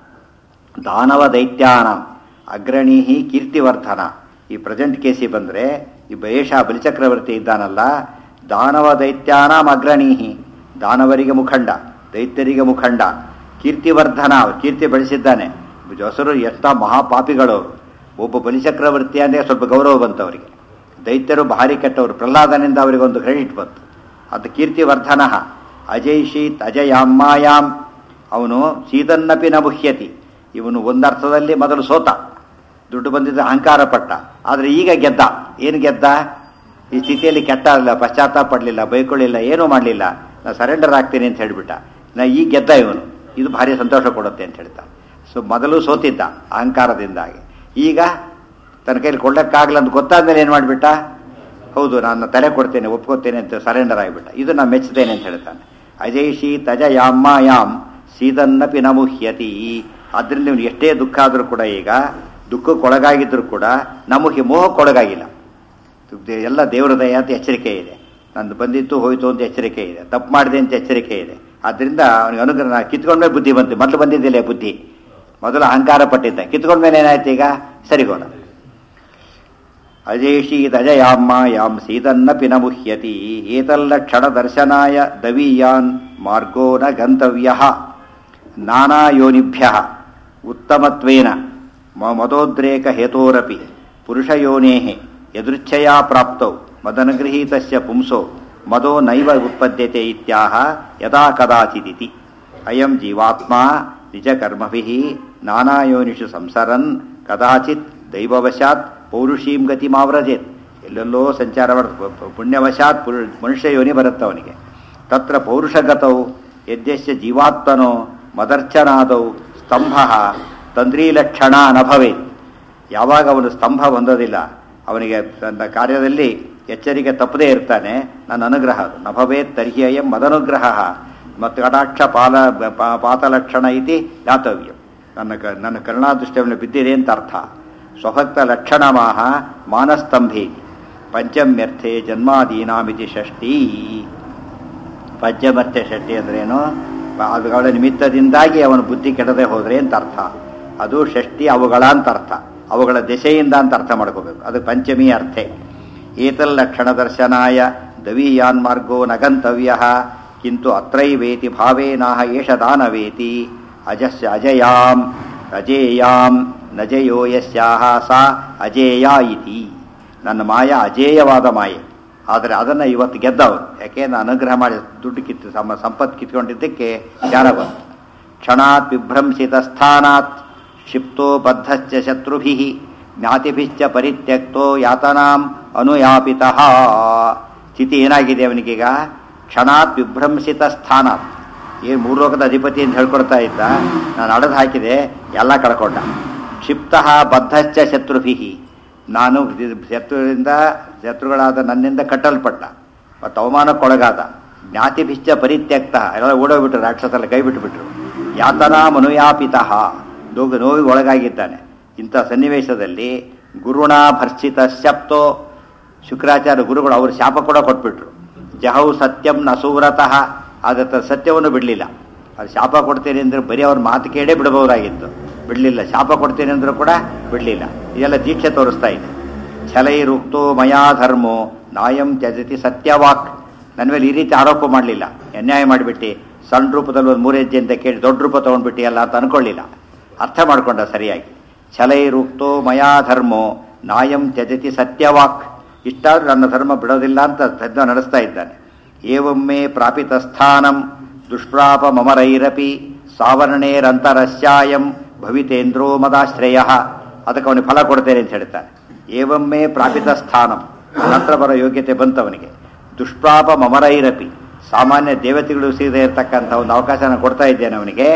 ದಾನವ ದೈತ್ಯಾನಾಂ ಅಗ್ರಣೀ ಕೀರ್ತಿವರ್ಧನ ಈ ಪ್ರೆಸೆಂಟ್ ಕೇಸಿ ಬಂದರೆ ಈ ಏಷ ಬಲಿಚಕ್ರವರ್ತಿ ಇದ್ದಾನಲ್ಲ ದಾನವ ದೈತ್ಯಾನಾಂ ಅಗ್ರಣೀ ದಾನವರಿಗೆ ಮುಖಂಡ ದೈತ್ಯರಿಗೆ ಮುಖಂಡ ಕೀರ್ತಿವರ್ಧನ ಅವ್ರು ಕೀರ್ತಿ ಬೆಳೆಸಿದ್ದಾನೆ ಜೊಸರು ಎಂಥ ಮಹಾಪಾಪಿಗಳು ಅವರು ಒಬ್ಬ ಬಲಿಚಕ್ರವರ್ತಿ ಅಂದರೆ ಸ್ವಲ್ಪ ಗೌರವ ಬಂತು ಅವರಿಗೆ ದೈತ್ಯರು ಭಾರಿ ಕೆಟ್ಟವರು ಪ್ರಹ್ಲಾದನಿಂದ ಅವರಿಗೊಂದು ಕ್ರೆಡಿಟ್ ಬಂತು ಅದು ಕೀರ್ತಿವರ್ಧನ ಅಜೈಷೀತ್ ಅಜಯಾಮ್ಮಾಯಾಮ್ ಅವನು ಸೀದನ್ನಪಿ ನ ಮುಹ್ಯತಿ ಇವನು ಒಂದರ್ಥದಲ್ಲಿ ಮೊದಲು ಸೋತ ದುಡ್ಡು ಬಂದಿದ್ದ ಅಹಂಕಾರ ಪಟ್ಟ ಆದರೆ ಈಗ ಗೆದ್ದ ಏನು ಗೆದ್ದ ಈ ಸ್ಥಿತಿಯಲ್ಲಿ ಕೆಟ್ಟ ಅಲ್ಲ ಪಶ್ಚಾತ್ತಾಪ ಪಡಲಿಲ್ಲ ಬೈಕೊಳ್ಳಿಲ್ಲ ಏನೂ ಮಾಡಲಿಲ್ಲ ನಾ ಸರೆಂಡರ್ ಆಗ್ತೀನಿ ಅಂತ ಹೇಳಿಬಿಟ್ಟ ನಾ ಈಗ ಗೆದ್ದ ಇವನು ಇದು ಭಾರಿ ಸಂತೋಷ ಕೊಡುತ್ತೆ ಅಂತ ಹೇಳ್ತಾ ಸೊ ಮೊದಲು ಸೋತಿದ್ದ ಅಹಂಕಾರದಿಂದಾಗಿ ಈಗ ತನ್ನ ಕೈಲಿ ಕೊಳ್ಳಕ್ಕಾಗಲ್ಲ ಅಂತ ಗೊತ್ತಾದ್ಮೇಲೆ ಏನು ಮಾಡಿಬಿಟ್ಟ ಹೌದು ನಾನು ತಲೆ ಕೊಡ್ತೇನೆ ಒಪ್ಕೋತೇನೆ ಅಂತ ಸರೆಂಡರ್ ಆಗಿಬಿಟ್ಟ ಇದು ನಾನು ಮೆಚ್ಚುತ್ತೇನೆ ಅಂತ ಹೇಳ್ತಾನೆ ಅಜೈಷಿ ತಜ ಯಾಮ್ಮ ಯಾಮ್ ಸೀದನ್ನಪಿ ನಮುಹ್ಯತಿ ಅದರಿಂದ ನೀವು ಎಷ್ಟೇ ದುಃಖ ಆದರೂ ಕೂಡ ಈಗ ದುಃಖಕ್ಕೊಳಗಾಗಿದ್ದರೂ ಕೂಡ ನಮಗೆ ಮೋಹಕ್ಕೊಳಗಾಗಿಲ್ಲ ದೇ- ಎಲ್ಲ ದೇವರ ದಯ ಅಂತ ಎಚ್ಚರಿಕೆ ಇದೆ ನಂದು ಬಂದಿತ್ತು ಹೋಯ್ತು ಅಂತ ಎಚ್ಚರಿಕೆ ಇದೆ ತಪ್ಪು ಮಾಡಿದೆ ಅಂತ ಎಚ್ಚರಿಕೆ ಇದೆ ಆದ್ದರಿಂದ ಅವನಿಗೆ ಅನುಗ್ರಹ ನಾ ಕಿತ್ಕೊಂಡ್ಮೇಲೆ ಬುದ್ಧಿ ಬಂತು ಮೊದಲು ಬಂದಿದ್ದಿಲ್ಲ ಬುದ್ಧಿ ಮೊದಲು ಅಹಂಕಾರ ಪಟ್ಟಿದ್ದ ಕಿತ್ಕೊಂಡ್ಮೇಲೆ ಏನಾಯ್ತು ಈಗ ಸರಿಗೋಣ ಅಜೇಷೀದಜಯಾಮ್ಮ ಯಾಂ ಸೀದನ್ನಪಿ ನ ಮುಹ್ಯತಿ ಏತಲ್ಲಕ್ಷಣ ದರ್ಶನಾಯ ದವೀಯಾನ್ ಮಾರ್ಗೋ ನ ಗಂತವ್ಯ ನಾನಾ ಯೋನಿಭ್ಯ ಉತ್ತಮತ್ವೇನ ಮ- ಮದೋದ್ರೇಕ ಹೇತೋರಪಿ ಪುರುಷಯೋನೇ ಯದೃಚ್ಛಯಾ ಪ್ರಾಪ್ತೌ ಮದನಗೃಹೀತಸ್ಯ ಪುಂಸೋ ಮದೋ ನೈವ ಉತ್ಪದ್ಯತೆ ಇತ್ಯಾಹ ಯದಾ ಕದಾಚಿದಿತಿ ಅಯಂ ಜೀವಾತ್ಮ ನಿಜಕರ್ಮಭಿಃ ನಾನಾಯೋನಿಷು ಸಂಸರನ್ ಕದಾಚಿತ್ ದೈವವಶಾತ್ ಪೌರುಷೀಂ ಗತಿ ಮಾವ್ರಜೇತ್ ಎಲ್ಲೆಲ್ಲೋ ಸಂಚಾರ ಮಾಡ ಪುಣ್ಯವಶಾತ್ ಪುರು- ಮನುಷ್ಯ ಯೋನಿ ಬರುತ್ತೆ ಅವನಿಗೆ ತತ್ರ ಪೌರುಷಗತೌ ಯದ್ಯಸ್ಯ ಜೀವಾತ್ಮನೋ ಮದರ್ಚನಾದೌ ಸ್ತಂಭ ತಂದ್ರೀಲಕ್ಷಣ ನಭವೇತ್ ಯಾವಾಗ ಅವನು ಸ್ತಂಭ ಹೊಂದೋದಿಲ್ಲ ಅವನಿಗೆ ತನ್ನ ಕಾರ್ಯದಲ್ಲಿ ಎಚ್ಚರಿಕೆ ತಪ್ಪದೇ ಇರ್ತಾನೆ ನನ್ನ ಅನುಗ್ರಹ ಅದು ನಭವೇತ್ ತರ್ಹ್ಯಯಂ ಮದನುಗ್ರಹ ಮತ್ತು ಕಟಾಕ್ಷ ಪಾಲ ಪಾ- ಪಾತಲಕ್ಷಣ ಇತಿ ಯಾತವ್ಯ ನನ್ನ ಕ ನನ್ನ ಕರುಣಾದೃಷ್ಟಿಯನ್ನು ಬಿದ್ದಿದೆ ಅಂತ ಅರ್ಥ ಸ್ವಭಕ್ತ ಲಕ್ಷಣಮಾಹ ಮಾನಸ್ತಂಭಿ ಪಂಚಮ್ಯರ್ಥೆ ಜನ್ಮಾದೀನಾಮಿತಿ ಷಷ್ಠಿ ಪಂಚಮರ್ಥೆ ಷಷ್ಠಿ ಅಂದ್ರೇನು ಅವುಗಳ ನಿಮಿತ್ತದಿಂದಾಗಿ ಅವನ ಬುದ್ಧಿ ಕೆಡದೆ ಹೋದ್ರೆ ಅಂತ ಅರ್ಥ ಅದು ಷಷ್ಠಿ ಅವುಗಳ ಅಂತ ಅರ್ಥ ಅವುಗಳ ದೆಸೆಯಿಂದ ಅಂತ ಅರ್ಥ ಮಾಡ್ಕೋಬೇಕು ಅದು ಪಂಚಮಿ ಅರ್ಥೆ ಏತಲ್ಲಕ್ಷಣ ದರ್ಶನಾಯ ದವೀಯಾನ್ ಮಾರ್ಗೋ ನಗಂತವ್ಯ ಕಿಂತು ಅತ್ರೈವೇತಿ ಭಾವೇನಾಹ ಏಷ ದಾನವೇತಿ ಅಜಸ್ಯ ಅಜಯಾಂ ಅಜೇಯಾಂ ನಜಯೋ ಯಸ್ಯಾಹ ಸಾ ಅಜೇಯ ಇತಿ ನನ್ನ ಮಾಯ ಅಜೇಯವಾದ ಮಾಯೆ ಆದರೆ ಅದನ್ನು ಇವತ್ತು ಗೆದ್ದವರು ಯಾಕೆ ನಾನು ಅನುಗ್ರಹ ಮಾಡಿ ದುಡ್ಡು ಕಿತ್ತು ಸಮ ಸಂಪತ್ತು ಕಿತ್ಕೊಂಡಿದ್ದಕ್ಕೆ ಜ್ಞಾನ ಬಂತು ಕ್ಷಣಾತ್ ವಿಭ್ರಂಸಿತ ಸ್ಥಾನಾತ್ ಕ್ಷಿಪ್ತೋ ಬದ್ಧಶ್ಚ ಶತ್ರುಭಿ ಜ್ಞಾತಿಭಿಶ್ಚ ಪರಿತ್ಯಕ್ತೋ ಯಾತನಾಂ ಅನುಯಾಪಿತಃ ಸ್ಥಿತಿ ಏನಾಗಿದೆ ಅವನಿಗೀಗ ಕ್ಷಣಾತ್ ವಿಭ್ರಂಸಿತ ಸ್ಥಾನಾತ್ ಏನು ಮೂರು ಲೋಕದ ಅಧಿಪತಿ ಅಂತ ಹೇಳ್ಕೊಡ್ತಾ ಇದ್ದ ನಾನು ಅಡದು ಹಾಕಿದೆ ಎಲ್ಲ ಕಳ್ಕೊಂಡ ಕ್ಷಿಪ್ತ ಬದ್ಧಶ್ಚ ಶತ್ರುಭಿ ನಾನು ಶತ್ರುವಿಂದ ಶತ್ರುಗಳಾದ ನನ್ನಿಂದ ಕಟ್ಟಲ್ಪಟ್ಟ ಮತ್ತು ಅವಮಾನಕ್ಕೊಳಗಾದ ಜ್ಞಾತಿಭಿಶ್ಚ ಪರಿತ್ಯಕ್ತ ಎಲ್ಲ ಓಡೋಗ್ಬಿಟ್ರು ರಾಕ್ಷಸಲ್ಲ ಕೈ ಬಿಟ್ಟುಬಿಟ್ರು ಯಾತನಾ ಮನುಯಾಪಿತಃ ನೋವು ನೋವಿಗೆ ಒಳಗಾಗಿದ್ದಾನೆ ಇಂಥ ಸನ್ನಿವೇಶದಲ್ಲಿ ಗುರುಣ ಭರ್ಸಿತ ಶಪ್ತೋ ಶುಕ್ರಾಚಾರ್ಯ ಗುರುಗಳು ಅವರು ಶಾಪ ಕೂಡ ಕೊಟ್ಬಿಟ್ರು ಜಹೌ ಸತ್ಯಂ ನಸೂರತಃ ಆದತ್ತ ಸತ್ಯವನ್ನು ಬಿಡಲಿಲ್ಲ ಅದು ಶಾಪ ಕೊಡ್ತೇನೆ ಅಂದ್ರೆ ಬರೀ ಅವ್ರ ಮಾತು ಕೇಳೇ ಬಿಡಬಹುದಾಗಿತ್ತು ಬಿಡಲಿಲ್ಲ ಶಾಪ ಕೊಡ್ತೇನೆ ಅಂದ್ರೂ ಕೂಡ ಬಿಡಲಿಲ್ಲ ಇದೆಲ್ಲ ದೀಕ್ಷೆ ತೋರಿಸ್ತಾ ಇದೆ ಛಲೈರುಕ್ತೋ ಮಯಾ ಧರ್ಮೋ ನಾಯಂ ತ್ಯಜತಿ ಸತ್ಯವಾಕ್ ನನ್ನ ಮೇಲೆ ಈ ರೀತಿ ಆರೋಪ ಮಾಡಲಿಲ್ಲ ಅನ್ಯಾಯ ಮಾಡಿಬಿಟ್ಟು ಸಣ್ಣ ರೂಪದಲ್ಲಿ ಒಂದು ಮೂರು ಹೆಜ್ಜೆ ಅಂತ ಕೇಳಿ ದೊಡ್ಡ ರೂಪ ತೊಗೊಂಡ್ಬಿಟ್ಟು ಎಲ್ಲ ಅಂತ ಅನ್ಕೊಳ್ಳಿಲ್ಲ ಅರ್ಥ ಮಾಡ್ಕೊಂಡ ಸರಿಯಾಗಿ ಛಲೈರುಕ್ತೋ ಮಯಾ ಧರ್ಮೋ ನಾಯಂ ತ್ಯಜತಿ ಸತ್ಯವಾಕ್ ಇಷ್ಟಾದ್ರೂ ನನ್ನ ಧರ್ಮ ಬಿಡೋದಿಲ್ಲ ಅಂತ ತಜ್ಞ ನಡೆಸ್ತಾ ಇದ್ದಾನೆ ಏವಮ್ಮೆ ಪ್ರಾಪಿತ ಸ್ಥಾನಂ ದುಷ್ಪ್ರಾಪ ಮಮರೈರಪಿ ಸಾವರ್ಣೇರಂತರಸ್ಯಾಯಂ ಭವಿತೇಂದ್ರೋ ಮದಾಶ್ರಯ ಅದಕ್ಕೆ ಅವನಿಗೆ ಫಲ ಕೊಡ್ತೇನೆ ಅಂತ ಹೇಳ್ತಾನೆ ಏವಮ್ಮೆ ಪ್ರಾಪಿತ ಸ್ಥಾನಂ ನಂತರ ಬರೋ ಯೋಗ್ಯತೆ ಬಂತವನಿಗೆ ದುಷ್ಪ್ರಾಪ ಮಮರೈರಪಿ ಸಾಮಾನ್ಯ ದೇವತೆಗಳು ಸೀದೆ ಇರತಕ್ಕಂಥ ಒಂದು ಅವಕಾಶನ ಕೊಡ್ತಾ ಇದ್ದೇನೆ ಅವನಿಗೆ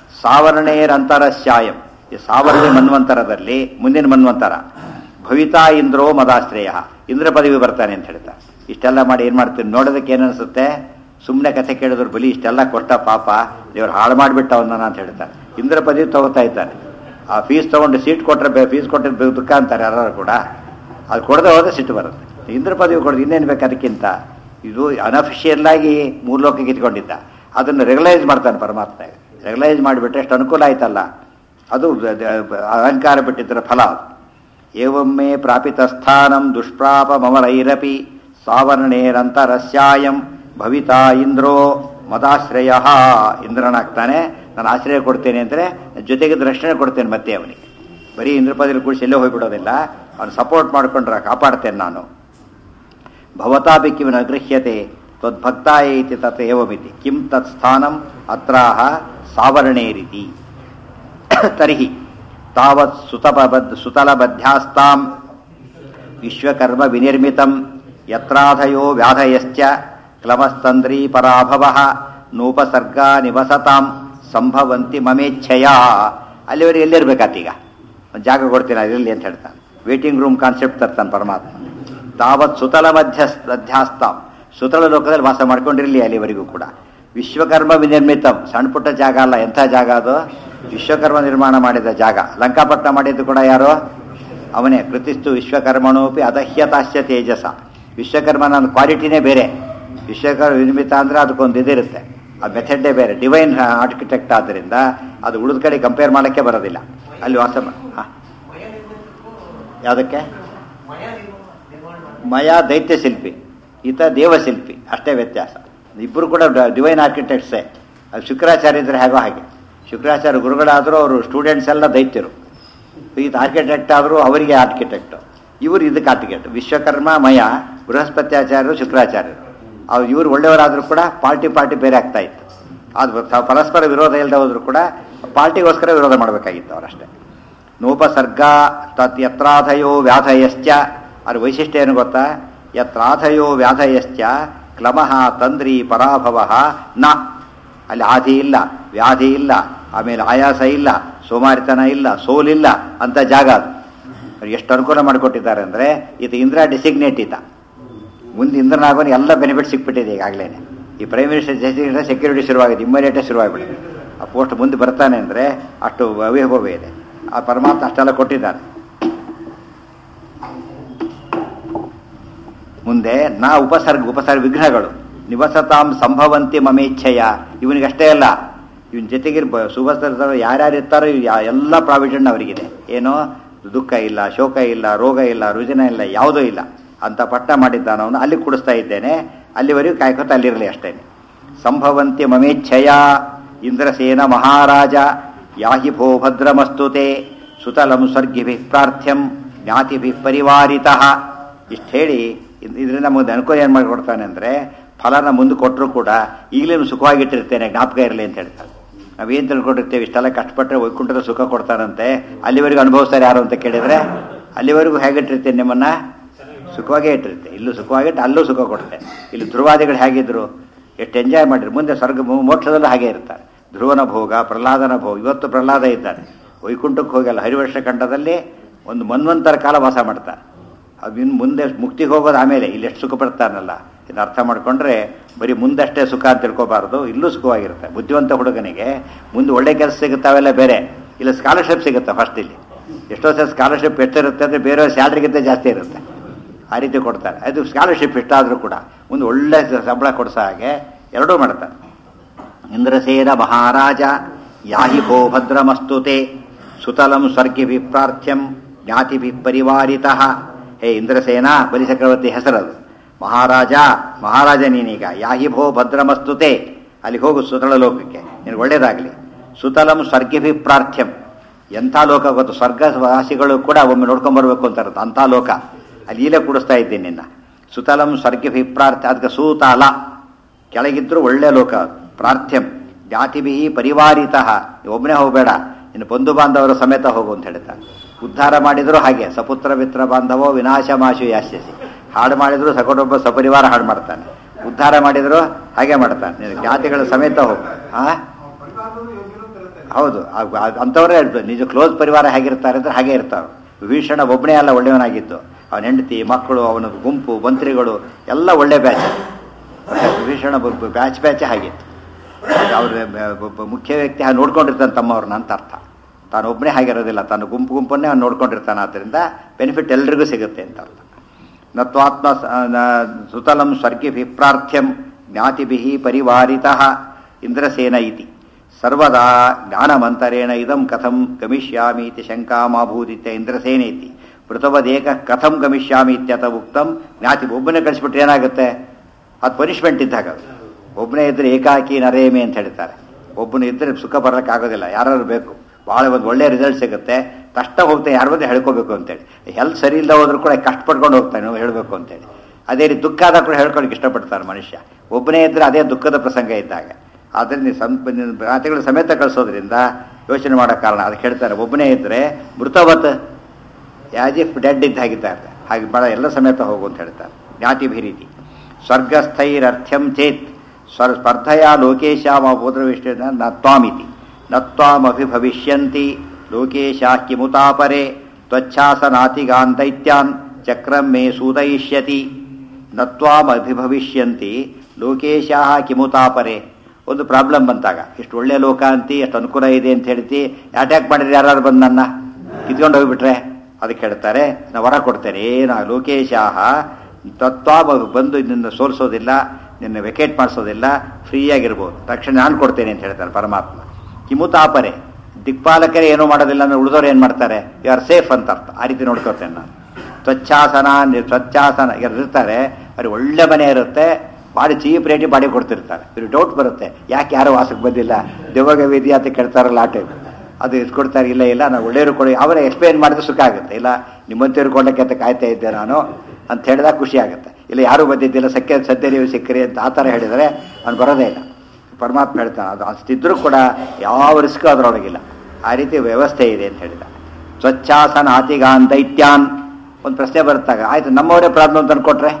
ಸಾವರ್ಣೇರಂತರಸ್ಯಾಯಂ ಈ ಸಾವರ್ಣ ಮನ್ವಂತರದಲ್ಲಿ ಮುಂದಿನ ಮನ್ವಂತರ ಭವಿತಾ ಇಂದ್ರೋ ಮದಾಶ್ರಯ ಇಂದ್ರ ಪದವಿ ಬರ್ತಾನೆ ಅಂತ ಹೇಳ್ತಾ ಇಷ್ಟೆಲ್ಲ ಮಾಡಿ ಏನು ಮಾಡ್ತೀನಿ ನೋಡೋದಕ್ಕೆ ಏನನ್ಸುತ್ತೆ ಸುಮ್ಮನೆ ಕಥೆ ಕೇಳಿದ್ರು ಬಲಿ ಇಷ್ಟೆಲ್ಲ ಕೊಟ್ಟ ಪಾಪ ದೇವ್ರು ಹಾಳು ಮಾಡಿಬಿಟ್ಟ ಅವನ್ನ ಅಂತ ಹೇಳ್ತಾರೆ ಇಂದ್ರ ಪದವಿ ತಗೋತಾ ಇದ್ದಾನೆ ಆ ಫೀಸ್ ತಗೊಂಡು ಸೀಟ್ ಕೊಟ್ಟರೆ ಫೀಸ್ ಕೊಟ್ಟರೆ ದುಃಖ ಅಂತಾರೆ ಯಾರು ಕೂಡ ಅದು ಕೊಡದೆ ಹೋದ್ರೆ ಸಿಟ್ಟು ಬರುತ್ತೆ ಇಂದ್ರ ಪದವಿ ಕೊಡೋದು ಇನ್ನೇನು ಬೇಕು ಅದಕ್ಕಿಂತ ಇದು ಅನಫಿಷಿಯಲ್ ಆಗಿ ಮೂರು ಲೋಕಕ್ಕೆ ಇಟ್ಕೊಂಡಿದ್ದ ಅದನ್ನು ರೆಗ್ಯುಲೈಸ್ ಮಾಡ್ತಾನೆ ಪರಮಾತ್ಮ ರೆಗ್ಯುಲೈಸ್ ಮಾಡಿಬಿಟ್ರೆ ಎಷ್ಟು ಅನುಕೂಲ ಆಯ್ತಲ್ಲ ಅದು ದ- ದ- ಅಹಂಕಾರ ಬಿಟ್ಟಿದ್ದರ ಫಲ ಅದು ಏವಮ್ಮೆ ಪ್ರಾಪಿತ ಸ್ಥಾನಂ ದುಷ್ಪ್ರಾಪ ಮಮರೈರಪಿ ಸಾವರ್ಣೇರಂತರಸ್ಯಾಯಂ ಭವಿತಾ ಇಂದ್ರೋ ಮದಾಶ್ರಯ ಇಂದ್ರನಾಗ್ತಾನೆ ನಾನು ಆಶ್ರಯ ಕೊಡ್ತೇನೆ ಅಂದರೆ ಜೊತೆಗೆ ರಕ್ಷಣೆ ಕೊಡ್ತೇನೆ ಮತ್ತೆ ಅವನಿಗೆ ಬರೀ ಇಂದ್ರಪದಲ್ಲಿ ಕೂಡಿಸಿ ಎಲ್ಲೇ ಹೋಗ್ಬಿಡೋದಿಲ್ಲ ಅವನು ಸಪೋರ್ಟ್ ಮಾಡ್ಕೊಂಡ್ರೆ ಕಾಪಾಡ್ತೇನೆ ನಾನು ಭವತಾಪಿ ಕಿಂ ನ ಗೃಹ್ಯತೆ ತ್ವದ್ಭಕ್ತಾಯ ಇತಿ ತತ್ ಏವಮಿತಿ ಕಿಂ ತತ್ ಸ್ಥಾನಂ ಅತ್ರಾಹ ಸಾವರ್ಣೇ ರೀತಿ ತರ್ಹಿ ತಾವತ್ ಸುತಪಬದ್ ಸುತಲಬದ್ಧ್ಯಾಸ್ತಾಂ ವಿಶ್ವಕರ್ಮ ವಿನಿರ್ಮಿತಂ ಯತ್ರಾಧಯೋ ವ್ಯಾಧಯಶ್ಚ ಕ್ಲಮಸ್ತಂದ್ರೀ ಪರಾಭವ ನೂಪಸರ್ಗ ನಿವಸತಾಂ ಸಂಭವಂತಿ ಮಮೇಚ್ಛಯ ಅಲ್ಲಿವರೆಗೆ ಎಲ್ಲಿರ್ಬೇಕಾತೀಗ ಒಂದು ಜಾಗ ಕೊಡ್ತೀನಿ ಅದಿರಲಿ ಅಂತ ಹೇಳ್ತಾನೆ ವೇಟಿಂಗ್ ರೂಮ್ ಕಾನ್ಸೆಪ್ಟ್ ತರ್ತಾನೆ ಪರಮಾತ್ಮ ತಾವತ್ ಸುತಲ ಮಧ್ಯ ಅಧ್ಯಾಸ್ತಾಂ ಸುತಲ ಲೋಕದಲ್ಲಿ ವಾಸ ಮಾಡ್ಕೊಂಡಿರಲಿ ಅಲ್ಲಿವರೆಗೂ ಕೂಡ ವಿಶ್ವಕರ್ಮ ವಿನಿರ್ಮಿತಂ ಸಣ್ಣ ಪುಟ್ಟ ಜಾಗ ಅಲ್ಲ ಎಂಥ ಜಾಗ ಅದು ವಿಶ್ವಕರ್ಮ ನಿರ್ಮಾಣ ಮಾಡಿದ ಜಾಗ ಲಂಕಾಪಟ್ಟಣ ಮಾಡಿದ್ದು ಕೂಡ ಯಾರು ಅವನೇ ಕೃತಿಸ್ತು ವಿಶ್ವಕರ್ಮಣೋಪಿ ಅದಹ್ಯತಾಶ್ಯ ತೇಜಸ ವಿಶ್ವಕರ್ಮನ ಕ್ವಾಲಿಟಿನೇ ಬೇರೆ ವಿಶ್ವಕರ್ಮ ನಿರ್ಮಿತ ಅಂದರೆ ಅದಕ್ಕೊಂದು ಇದಿರುತ್ತೆ ಆ ಮೆಥಡೇ ಬೇರೆ ಡಿವೈನ್ ಆರ್ಕಿಟೆಕ್ಟ್ ಆದ್ದರಿಂದ ಅದು ಉಳಿದ ಕಡೆ ಕಂಪೇರ್ ಮಾಡೋಕ್ಕೆ ಬರೋದಿಲ್ಲ ಅಲ್ಲಿ ವಾಸ ಮಾ- ಹಾ. ಯಾವುದಕ್ಕೆ ಮಯ ದೈತ್ಯ ಶಿಲ್ಪಿ ಈತ ದೇವಶಿಲ್ಪಿ ಅಷ್ಟೇ ವ್ಯತ್ಯಾಸ ಇಬ್ಬರು ಕೂಡ ಡಿವೈನ್ ಆರ್ಕಿಟೆಕ್ಟ್ಸೇ ಅದು ಶುಕ್ರಾಚಾರ್ಯ ಇದ್ರೆ ಹೇಗೋ ಹಾಗೆ ಶುಕ್ರಾಚಾರ್ಯ ಗುರುಗಳಾದರೂ ಅವರು ಸ್ಟೂಡೆಂಟ್ಸ್ ಎಲ್ಲ ದೈತ್ಯರು ಈತ ಆರ್ಕಿಟೆಕ್ಟ್ ಆದರೂ ಅವರಿಗೆ ಆರ್ಕಿಟೆಕ್ಟ್ ಇವರು ಇದಕ್ಕೆ ಆರ್ಕಿಟೆಕ್ಟ್ ವಿಶ್ವಕರ್ಮ ಮಯ ಬೃಹಸ್ಪತ್ಯಾಚಾರ್ಯರು ಶುಕ್ರಾಚಾರ್ಯರು ಅವ್ರು ಇವರು ಒಳ್ಳೆಯವರಾದರೂ ಕೂಡ ಪಾರ್ಟಿ ಪಾರ್ಟಿ ಬೇರೆ ಆಗ್ತಾ ಇತ್ತು ಅದು ತ- ಪರಸ್ಪರ ವಿರೋಧ ಇಲ್ಲದೆ ಹೋದ್ರು ಕೂಡ ಪಾರ್ಟಿಗೋಸ್ಕರ ವಿರೋಧ ಮಾಡಬೇಕಾಗಿತ್ತು ಅವರಷ್ಟೇ ನೋಪಸರ್ಗ ತತ್ ಯತ್ರಾಧಯೋ ವ್ಯಾಧಯಶ್ಚ ಅದ್ರ ವೈಶಿಷ್ಟ್ಯ ಏನು ಗೊತ್ತಾ ಯತ್ರಾಧಯೋ ವ್ಯಾಧಯಶ್ಚ ಕ್ಲಮಃ ತಂದ್ರಿ ಪರಾಭವ ನ ಅಲ್ಲಿ ಆದಿ ಇಲ್ಲ ವ್ಯಾಧಿ ಇಲ್ಲ ಆಮೇಲೆ ಆಯಾಸ ಇಲ್ಲ ಸೋಮಾರಿತನ ಇಲ್ಲ ಸೋಲಿಲ್ಲ ಅಂತ ಜಾಗ ಅದು ಅವ್ರು ಎಷ್ಟು ಅನುಕೂಲ ಮಾಡಿಕೊಟ್ಟಿದ್ದಾರೆ ಅಂದರೆ ಇದು ಇಂದ್ರ ಡಿಸಿಗ್ನೇಟ್ ಈತ ಮುಂದೆ ಇಂದ್ರನಾಗೋನು ಎಲ್ಲ ಬೆನಿಫಿಟ್ ಸಿಕ್ಬಿಟ್ಟಿದೆ ಈಗಾಗಲೇ ಈ ಪ್ರೈಮ್ ಮಿನಿಸ್ಟರ್ ಜಸ್ಟಿಸ್ ಸೆಕ್ಯೂರಿಟಿ ಶುರುವಾಗಿದೆ ಇಮ್ಮಿಡಿಯೇಟೇ ಶುರುವಾಗ್ಬಿಟ್ಟಿದೆ ಆ ಪೋಸ್ಟ್ ಮುಂದೆ ಬರ್ತಾನೆ ಅಂದರೆ ಅಷ್ಟು ವೈಭವ ಇದೆ ಆ ಪರಮಾತ್ಮ ಅಷ್ಟೆಲ್ಲ ಕೊಟ್ಟಿದ್ದಾನೆ ಮುಂದೆ ನಾ ಉಪಸರ್ಗ ಉಪಸರ್ಗ ವಿಘ್ನಗಳು ನಿವಸತಾಂ ಸಂಭವಂತಿ ಮಮೇಚ್ಛೆಯ ಇವನಿಗಷ್ಟೇ ಅಲ್ಲ ಇವನ್ ಜೊತೆಗೆ ಸುಭಸ್ತರ ಯಾರ್ಯಾರು ಇರ್ತಾರೋ ಇವ್ ಯಾ- ಎಲ್ಲ ಪ್ರಾವಿಷನ್ ಅವರಿಗಿದೆ ಏನೋ ದುಃಖ ಇಲ್ಲ ಶೋಕ ಇಲ್ಲ ರೋಗ ಇಲ್ಲ ರುಜಿನ ಇಲ್ಲ ಯಾವುದೂ ಇಲ್ಲ ಅಂತ ಪಟ್ಟ ಮಾಡಿದ್ದಾನ ಅವನು ಅಲ್ಲಿ ಕುಡಿಸ್ತಾ ಇದ್ದೇನೆ ಅಲ್ಲಿವರೆಗೂ ಕಾಯ್ಕೊತ ಅಲ್ಲಿರಲಿ ಅಷ್ಟೇ ಸಂಭವಂತಿ ಮಮೇಚ್ಛಯ ಇಂದ್ರಸೇನ ಮಹಾರಾಜ ಯಾಹಿ ಭೋ ಭದ್ರಮಸ್ತುತೆ ಸುತಲಂ ಸ್ವರ್ಗಿಭಿ ಪ್ರಾರ್ಥ್ಯಂ ಜ್ಞಾತಿಭಿ ಪರಿವಾರಿತಃ ಇಷ್ಟು ಹೇಳಿ ಇದರಿಂದ ನಮಗೆ ಅನುಕೂಲ ಏನು ಮಾಡಿಕೊಡ್ತಾನೆ ಅಂದರೆ ಫಲನ ಮುಂದೆ ಕೊಟ್ಟರು ಕೂಡ ಈಗಲೇ ಸುಖವಾಗಿಟ್ಟಿರ್ತೇನೆ ಜ್ಞಾಪಕ ಇರಲಿ ಅಂತ ಹೇಳ್ತಾರೆ ನಾವೇನು ತಿಳ್ಕೊಂಡಿರ್ತೇವೆ ಇಷ್ಟೆಲ್ಲ ಕಷ್ಟಪಟ್ಟರೆ ವೈಕುಂಠದ ಸುಖ ಕೊಡ್ತಾನಂತೆ ಅಲ್ಲಿವರೆಗೂ ಅನುಭವಿಸ್ತಾರೆ ಯಾರು ಅಂತ ಕೇಳಿದರೆ ಅಲ್ಲಿವರೆಗೂ ಹೇಗಿಟ್ಟಿರ್ತೇನೆ ನಿಮ್ಮನ್ನ ಸುಖವಾಗೇ ಇಟ್ಟಿರುತ್ತೆ ಇಲ್ಲೂ ಸುಖವಾಗಿಟ್ಟು ಅಲ್ಲೂ ಸುಖ ಕೊಡುತ್ತೆ ಇಲ್ಲಿ ಧ್ರುವಾದಿಗಳು ಹೇಗಿದ್ರು ಎಷ್ಟು ಎಂಜಾಯ್ ಮಾಡಿದ್ರು ಮುಂದೆ ಸ್ವರ್ಗ ಮೋ- ಮೋಕ್ಷದಲ್ಲೂ ಹಾಗೆ ಇರ್ತಾರೆ ಧ್ರುವನ ಭೋಗ ಪ್ರಹ್ಲಾದನ ಭೋಗ ಇವತ್ತು ಪ್ರಹ್ಲಾದ ಇದ್ದಾನೆ ವೈಕುಂಠಕ್ಕೆ ಹೋಗಲ್ಲ ಹರಿವರ್ಷ ಖಂಡದಲ್ಲಿ ಒಂದು ಮನ್ವಂತರ ಕಾಲ ವಾಸ ಮಾಡ್ತಾರೆ ಅದು ಇನ್ನು ಮುಂದೆ ಮುಕ್ತಿಗೆ ಹೋಗೋದು ಆಮೇಲೆ ಇಲ್ಲಿ ಎಷ್ಟು ಸುಖ ಪಡ್ತಾನಲ್ಲ ಇದನ್ನ ಅರ್ಥ ಮಾಡ್ಕೊಂಡ್ರೆ ಬರೀ ಮುಂದಷ್ಟೇ ಸುಖ ಅಂತ ತಿಳ್ಕೊಬಾರ್ದು ಇಲ್ಲೂ ಸುಖವಾಗಿರುತ್ತೆ ಬುದ್ಧಿವಂತ ಹುಡುಗನಿಗೆ ಮುಂದೆ ಒಳ್ಳೆ ಕೆಲಸ ಸಿಗುತ್ತಾವೆಲ್ಲ ಬೇರೆ ಇಲ್ಲ ಸ್ಕಾಲರ್ಶಿಪ್ ಸಿಗುತ್ತೆ ಫಸ್ಟ್ ಇಲ್ಲಿ ಎಷ್ಟೋ ಸಲ ಸ್ಕಾಲರ್ಶಿಪ್ ಎಷ್ಟಿರುತ್ತೆ ಅಂದರೆ ಬೇರೆ ಸ್ಯಾಲ್ರಿಗಿಂತ ಜಾಸ್ತಿ ಇರುತ್ತೆ ಆ ರೀತಿ ಕೊಡ್ತಾರೆ ಅದು ಸ್ಕಾಲರ್ಶಿಪ್ ಎಷ್ಟಾದರೂ ಕೂಡ ಮುಂದೆ ಒಳ್ಳೆ ಸಂಬಳ ಕೊಡಿಸೋ ಹಾಗೆ ಎರಡೂ ಮಾಡ್ತಾರೆ ಇಂದ್ರಸೇನ ಮಹಾರಾಜ ಯಾಹಿ ಭೋ ಭದ್ರಮಸ್ತುತೆ ಸುತಲಂ ಸ್ವರ್ಗಿಭಿ ಪ್ರಾರ್ಥ್ಯಂ ಜ್ಞಾತಿಭಿ ಪರಿವಾರಿತಃ ಹೇ ಇಂದ್ರಸೇನ ಬಲಿಚಕ್ರವರ್ತಿ ಹೆಸರದು ಮಹಾರಾಜ ಮಹಾರಾಜ ನೀನೀಗ ಯಾಹಿ ಭೋ ಭದ್ರಮಸ್ತುತೆ ಅಲ್ಲಿಗೆ ಹೋಗು ಸುತಳ ಲೋಕಕ್ಕೆ ನಿನಗೆ ಒಳ್ಳೇದಾಗಲಿ ಸುತಲಂ ಸ್ವರ್ಗಿಭಿ ಪ್ರಾರ್ಥ್ಯಂ ಎಂಥ ಲೋಕ ಗೊತ್ತು ಸ್ವರ್ಗವಾಸಿಗಳು ಕೂಡ ಒಮ್ಮೆ ನೋಡ್ಕೊಂಬರ್ಬೇಕು ಅಂತ ಇರುತ್ತೆ ಅಂಥ ಲೋಕ ಅಲ್ಲಿ ಈಲೆ ಕೂಡಿಸ್ತಾ ಇದ್ದೀನಿ ನಿನ್ನ ಸುತಲಂ ಸ್ವರ್ಗಿಭಿ ಪ್ರಾರ್ಥ್ಯ ಅದಕ್ಕೆ ಸೂತಾಲ ಕೆಳಗಿದ್ರು ಒಳ್ಳೆ ಲೋಕ ಅದು. ಪ್ರಾರ್ಥ್ಯಂ ಜಾತಿಭಿ ಪರಿವಾರಿತ ಒಬ್ಬನೇ ಹೋಗಬೇಡ ಇನ್ನು ಬಂಧು ಬಾಂಧವರ ಸಮೇತ ಹೋಗು ಅಂತ ಹೇಳ್ತಾರೆ ಉದ್ಧಾರ ಮಾಡಿದ್ರು ಹಾಗೆ ಸಪುತ್ರ ಮಿತ್ರ ಬಾಂಧವೋ ವಿನಾಶ ಮಾಶು ಯಾಸ್ಯಸಿ ಹಾಡು ಮಾಡಿದ್ರು ಸಕಟೊಬ್ಬ ಸಪರಿವಾರ ಹಾಡು ಮಾಡ್ತಾನೆ ಉದ್ಧಾರ ಮಾಡಿದ್ರು ಹಾಗೆ ಮಾಡ್ತಾನೆ ನೀನು ಜಾತಿಗಳ ಸಮೇತ ಹೋಗು ಆ ಹೌದು ಆ- ಆ- ಅಂಥವರೇ ಇರ್ತಾರೆ. ನಿಜ ಕ್ಲೋಸ್ ಪರಿವಾರ ಹೇಗಿರ್ತಾರೆ ಅಂದ್ರೆ ಹಾಗೆ ಇರ್ತಾರೆ ವಿಭೀಷಣ ಒಬ್ಬನೇ ಅಲ್ಲ ಒಳ್ಳೆಯವನಾಗಿತ್ತು ಅವನ ಹೆಂಡತಿ ಮಕ್ಕಳು ಅವನ ಗುಂಪು ಮಂತ್ರಿಗಳು ಎಲ್ಲ ಒಳ್ಳೆ ಬ್ಯಾಚ್ ವಿಭೀಷಣ ಬ್ಯಾಚ್ ಬ್ಯಾಚ್ ಹಾಗಿತ್ತು ಅವ್ರ ಒಬ್ಬ ಮುಖ್ಯ ವ್ಯಕ್ತಿ ಹಾಗೆ ನೋಡ್ಕೊಂಡಿರ್ತಾನೆ ತಮ್ಮವ್ರನ್ನ ಅಂತ ಅರ್ಥ ತಾನು ಒಬ್ಬನೇ ಹಾಗಿರೋದಿಲ್ಲ ತಾನು ಗುಂಪು ಗುಂಪನ್ನೇ ಅವ್ನು ನೋಡ್ಕೊಂಡಿರ್ತಾನೆ ಆದ್ದರಿಂದ ಬೆನಿಫಿಟ್ ಎಲ್ರಿಗೂ ಸಿಗುತ್ತೆ ಅಂತ ಅರ್ಥ ನತ್ವಾತ್ಮ ಸ- ನ- ಸುತಲಂ ಸ್ವರ್ಗಿಭಿ ಪ್ರಾರ್ಥ್ಯಂ ಜ್ಞಾತಿಭಿ ಪರಿವಾರಿತಃ ಇಂದ್ರಸೇನ ಇತಿ ಸರ್ವದಾ ಜ್ಞಾನಮಂತರೇಣ ಇದಂ ಕಥಂ ಗಮಿಷ್ಯಾಮಿ ಇತಿ ಶಂಕಾಮಾಭೂದಿತ್ಯ ಇಂದ್ರಸೇನೇತಿ ಮೃತವದೇಕ ಕಥಂ ಗಮಿಷ್ಯಾಮಿ ಇತ್ಯತ ಉಕ್ತಂ ಜ್ಞಾತಿ ಒಬ್ಬನೇ ಕಳಿಸ್ಬಿಟ್ರೆ ಏನಾಗುತ್ತೆ ಅದು ಪನಿಷ್ಮೆಂಟ್ ಇದ್ದಾಗ ಅದು. ಒಬ್ಬನೇ ಇದ್ರೆ ಏಕಾಕಿ ನರೇಮೆ ಅಂತ ಹೇಳ್ತಾರೆ ಒಬ್ಬನು ಇದ್ರೆ ಸುಖ ಬರೋಕ್ಕಾಗೋದಿಲ್ಲ ಯಾರು ಬೇಕು ಭಾಳ ಒಂದು ಒಳ್ಳೆ ರಿಸಲ್ಟ್ ಸಿಗುತ್ತೆ ಕಷ್ಟ ಹೋಗ್ತಾನೆ ಯಾರ ಬಂದು ಹೇಳ್ಕೋಬೇಕು ಅಂತೇಳಿ ಹೆಲ್ತ್ ಸರಿ ಇಲ್ಲದ ಹೋದ್ರೂ ಕೂಡ ಕಷ್ಟಪಡ್ಕೊಂಡು ಹೋಗ್ತಾನೆ ನಾವು ಹೇಳಬೇಕು ಅಂತೇಳಿ ಅದೇ ರೀತಿ ದುಃಖ ಆದಾಗ ಕೂಡ ಹೇಳ್ಕೊಳಕ್ಕೆ ಇಷ್ಟಪಡ್ತಾರೆ ಮನುಷ್ಯ ಒಬ್ಬನೇ ಇದ್ರೆ ಅದೇ ದುಃಖದ ಪ್ರಸಂಗ ಇದ್ದಾಗ ಆದ್ದರಿಂದ ನೀವು ಸಂ ರಾತ್ರಿಗಳ ಸಮೇತ ಕಳಿಸೋದ್ರಿಂದ ಯೋಚನೆ ಮಾಡೋ ಕಾರಣ ಅದಕ್ಕೆ ಹೇಳ್ತಾರೆ ಒಬ್ಬನೇ ಇದ್ರೆ ಮೃತವತ್ ಯಾಸ್ ಇಫ್ ಡೆಡ್ ಇದ್ದ ಹಾಗಿದ್ದಾರೆ ಹಾಗೆ ಬೇಡ ಎಲ್ಲ ಸಮೇತ ಹೋಗು ಅಂತ ಹೇಳ್ತಾರೆ ಜ್ಞಾತಿ ಭೀರೀತಿ ಸ್ವರ್ಗಸ್ಥೈರರ್ಥ್ಯಂ ಚೇತ್ ಸ್ವರ್ ಸ್ಪರ್ಧೆಯ ಲೋಕೇಶಾಮ ಪುತ್ರವಿಷ್ಣ ನತ್ವಾಮಿತಿ ನತ್ವಾಮಭಿಭವಿಷ್ಯಂತಿ ಲೋಕೇಶ ಕಿಮುತಾಪರೆ ತ್ವಚ್ಛಾಸನಾತಿಗಾನ್ ದೈತ್ಯಾನ್ ಚಕ್ರಂ ಮೇ ಸೂದಯಿಷ್ಯತಿ ನತ್ವಾಮಭಿಭವಿಷ್ಯಂತಿ ಲೋಕೇಶಾಹ ಕಿಮುತಾಪರೆ ಒಂದು ಪ್ರಾಬ್ಲಮ್ ಬಂತಾಗ ಇಷ್ಟು ಒಳ್ಳೆ ಲೋಕ ಅಂತಿ ಎಷ್ಟು ಅನುಕೂಲ ಇದೆ ಅಂತ ಹೇಳ್ತಿ ಅಟ್ಯಾಕ್ ಮಾಡಿದ್ರೆ ಯಾರು ಬಂದು ನನ್ನ ಕಿತ್ಕೊಂಡು ಅದಕ್ಕೆ ಹೇಳ್ತಾರೆ ನಾ ವರ ಕೊಡ್ತೇನೆ ಏನ ಲೋಕೇಶಾಹ ತತ್ವ ಬಂದು ನಿನ್ನ ಸೋಲಿಸೋದಿಲ್ಲ ನಿನ್ನ ವೆಕೇಟ್ ಮಾಡಿಸೋದಿಲ್ಲ ಫ್ರೀಯಾಗಿರ್ಬೋದು ತಕ್ಷಣ ನಾನು ಕೊಡ್ತೇನೆ ಅಂತ ಹೇಳ್ತಾರೆ ಪರಮಾತ್ಮ ಕಿಮುತಾಪರೆ ದಿಕ್ಪಾಲಕರೇ ಏನೂ ಮಾಡೋದಿಲ್ಲ ಅಂದ್ರೆ ಉಳಿದವ್ರು ಏನು ಮಾಡ್ತಾರೆ ಯು ಆರ್ ಸೇಫ್ ಅಂತ ಅರ್ಥ ಆ ರೀತಿ ನೋಡ್ಕೋತೇನೆ ನಾನು ಸ್ವಚ್ಛಾಸನ ನಿ- ಸ್ವಚ್ಛಾಸನ ಇರ್ತಾರೆ ಅವ್ರಿಗೆ ಒಳ್ಳೆ ಮನೆ ಇರುತ್ತೆ ಬಾಡಿ ಚೀಪ್ ರೇಟಿ ಬಾಡಿ ಕೊಡ್ತಿರ್ತಾರೆ ಇವ್ರಿಗೆ ಡೌಟ್ ಬರುತ್ತೆ ಯಾಕೆ ಯಾರು ವಾಸಕ್ಕೆ ಬಂದಿಲ್ಲ ದೆವ್ವಗ ವಿಧಿ ಅಂತ ಕೇಳ್ತಾರಲ್ಲ ಆ ಟೈಮ್ ಅದು ಇಸ್ಕೊಡ್ತಾರೆ ಇಲ್ಲ ಇಲ್ಲ ನಾವು ಒಳ್ಳೆಯವರು ಕೊಡಿ ಅವರೇ ಎಕ್ಸ್ಪ್ಲೇನ್ ಮಾಡಿದ್ರೆ ಸುಖ ಆಗುತ್ತೆ ಇಲ್ಲ ನಿಮ್ಮಂತವ್ರು ಕೊಡಕ್ಕೆ ಅಂತ ಕಾಯ್ತಾ ಇದ್ದೆ ನಾನು ಅಂತ ಹೇಳಿದಾಗ ಖುಷಿ ಆಗುತ್ತೆ ಇಲ್ಲ ಯಾರೂ ಬಂದಿದ್ದಿಲ್ಲ ಸತ್ಯ ಸದ್ಯ ನೀವು ಸಿಕ್ಕರಿ ಅಂತ ಆ ಥರ ಹೇಳಿದರೆ ಅವ್ನು ಬರೋದೇ ಇಲ್ಲ ಪರಮಾತ್ಮ ಹೇಳ್ತಾನೆ ಅದು ಅಷ್ಟಿದ್ರೂ ಕೂಡ ಯಾವ ರಿಸ್ಕ್ ಅದರೊಳಗಿಲ್ಲ ಆ ರೀತಿ ವ್ಯವಸ್ಥೆ ಇದೆ ಅಂತ ಹೇಳಿದ ಸ್ವಚ್ಛಾಸನ ಆತಿಗಾನ್ ದೈತ್ಯಾನ್ ಒಂದು ಪ್ರಶ್ನೆ ಬರುತ್ತಾಗ ಆಯ್ತು ನಮ್ಮವರೇ ಪ್ರಾಬ್ಲಮ್ ತಂದು ಕೊಟ್ರೆ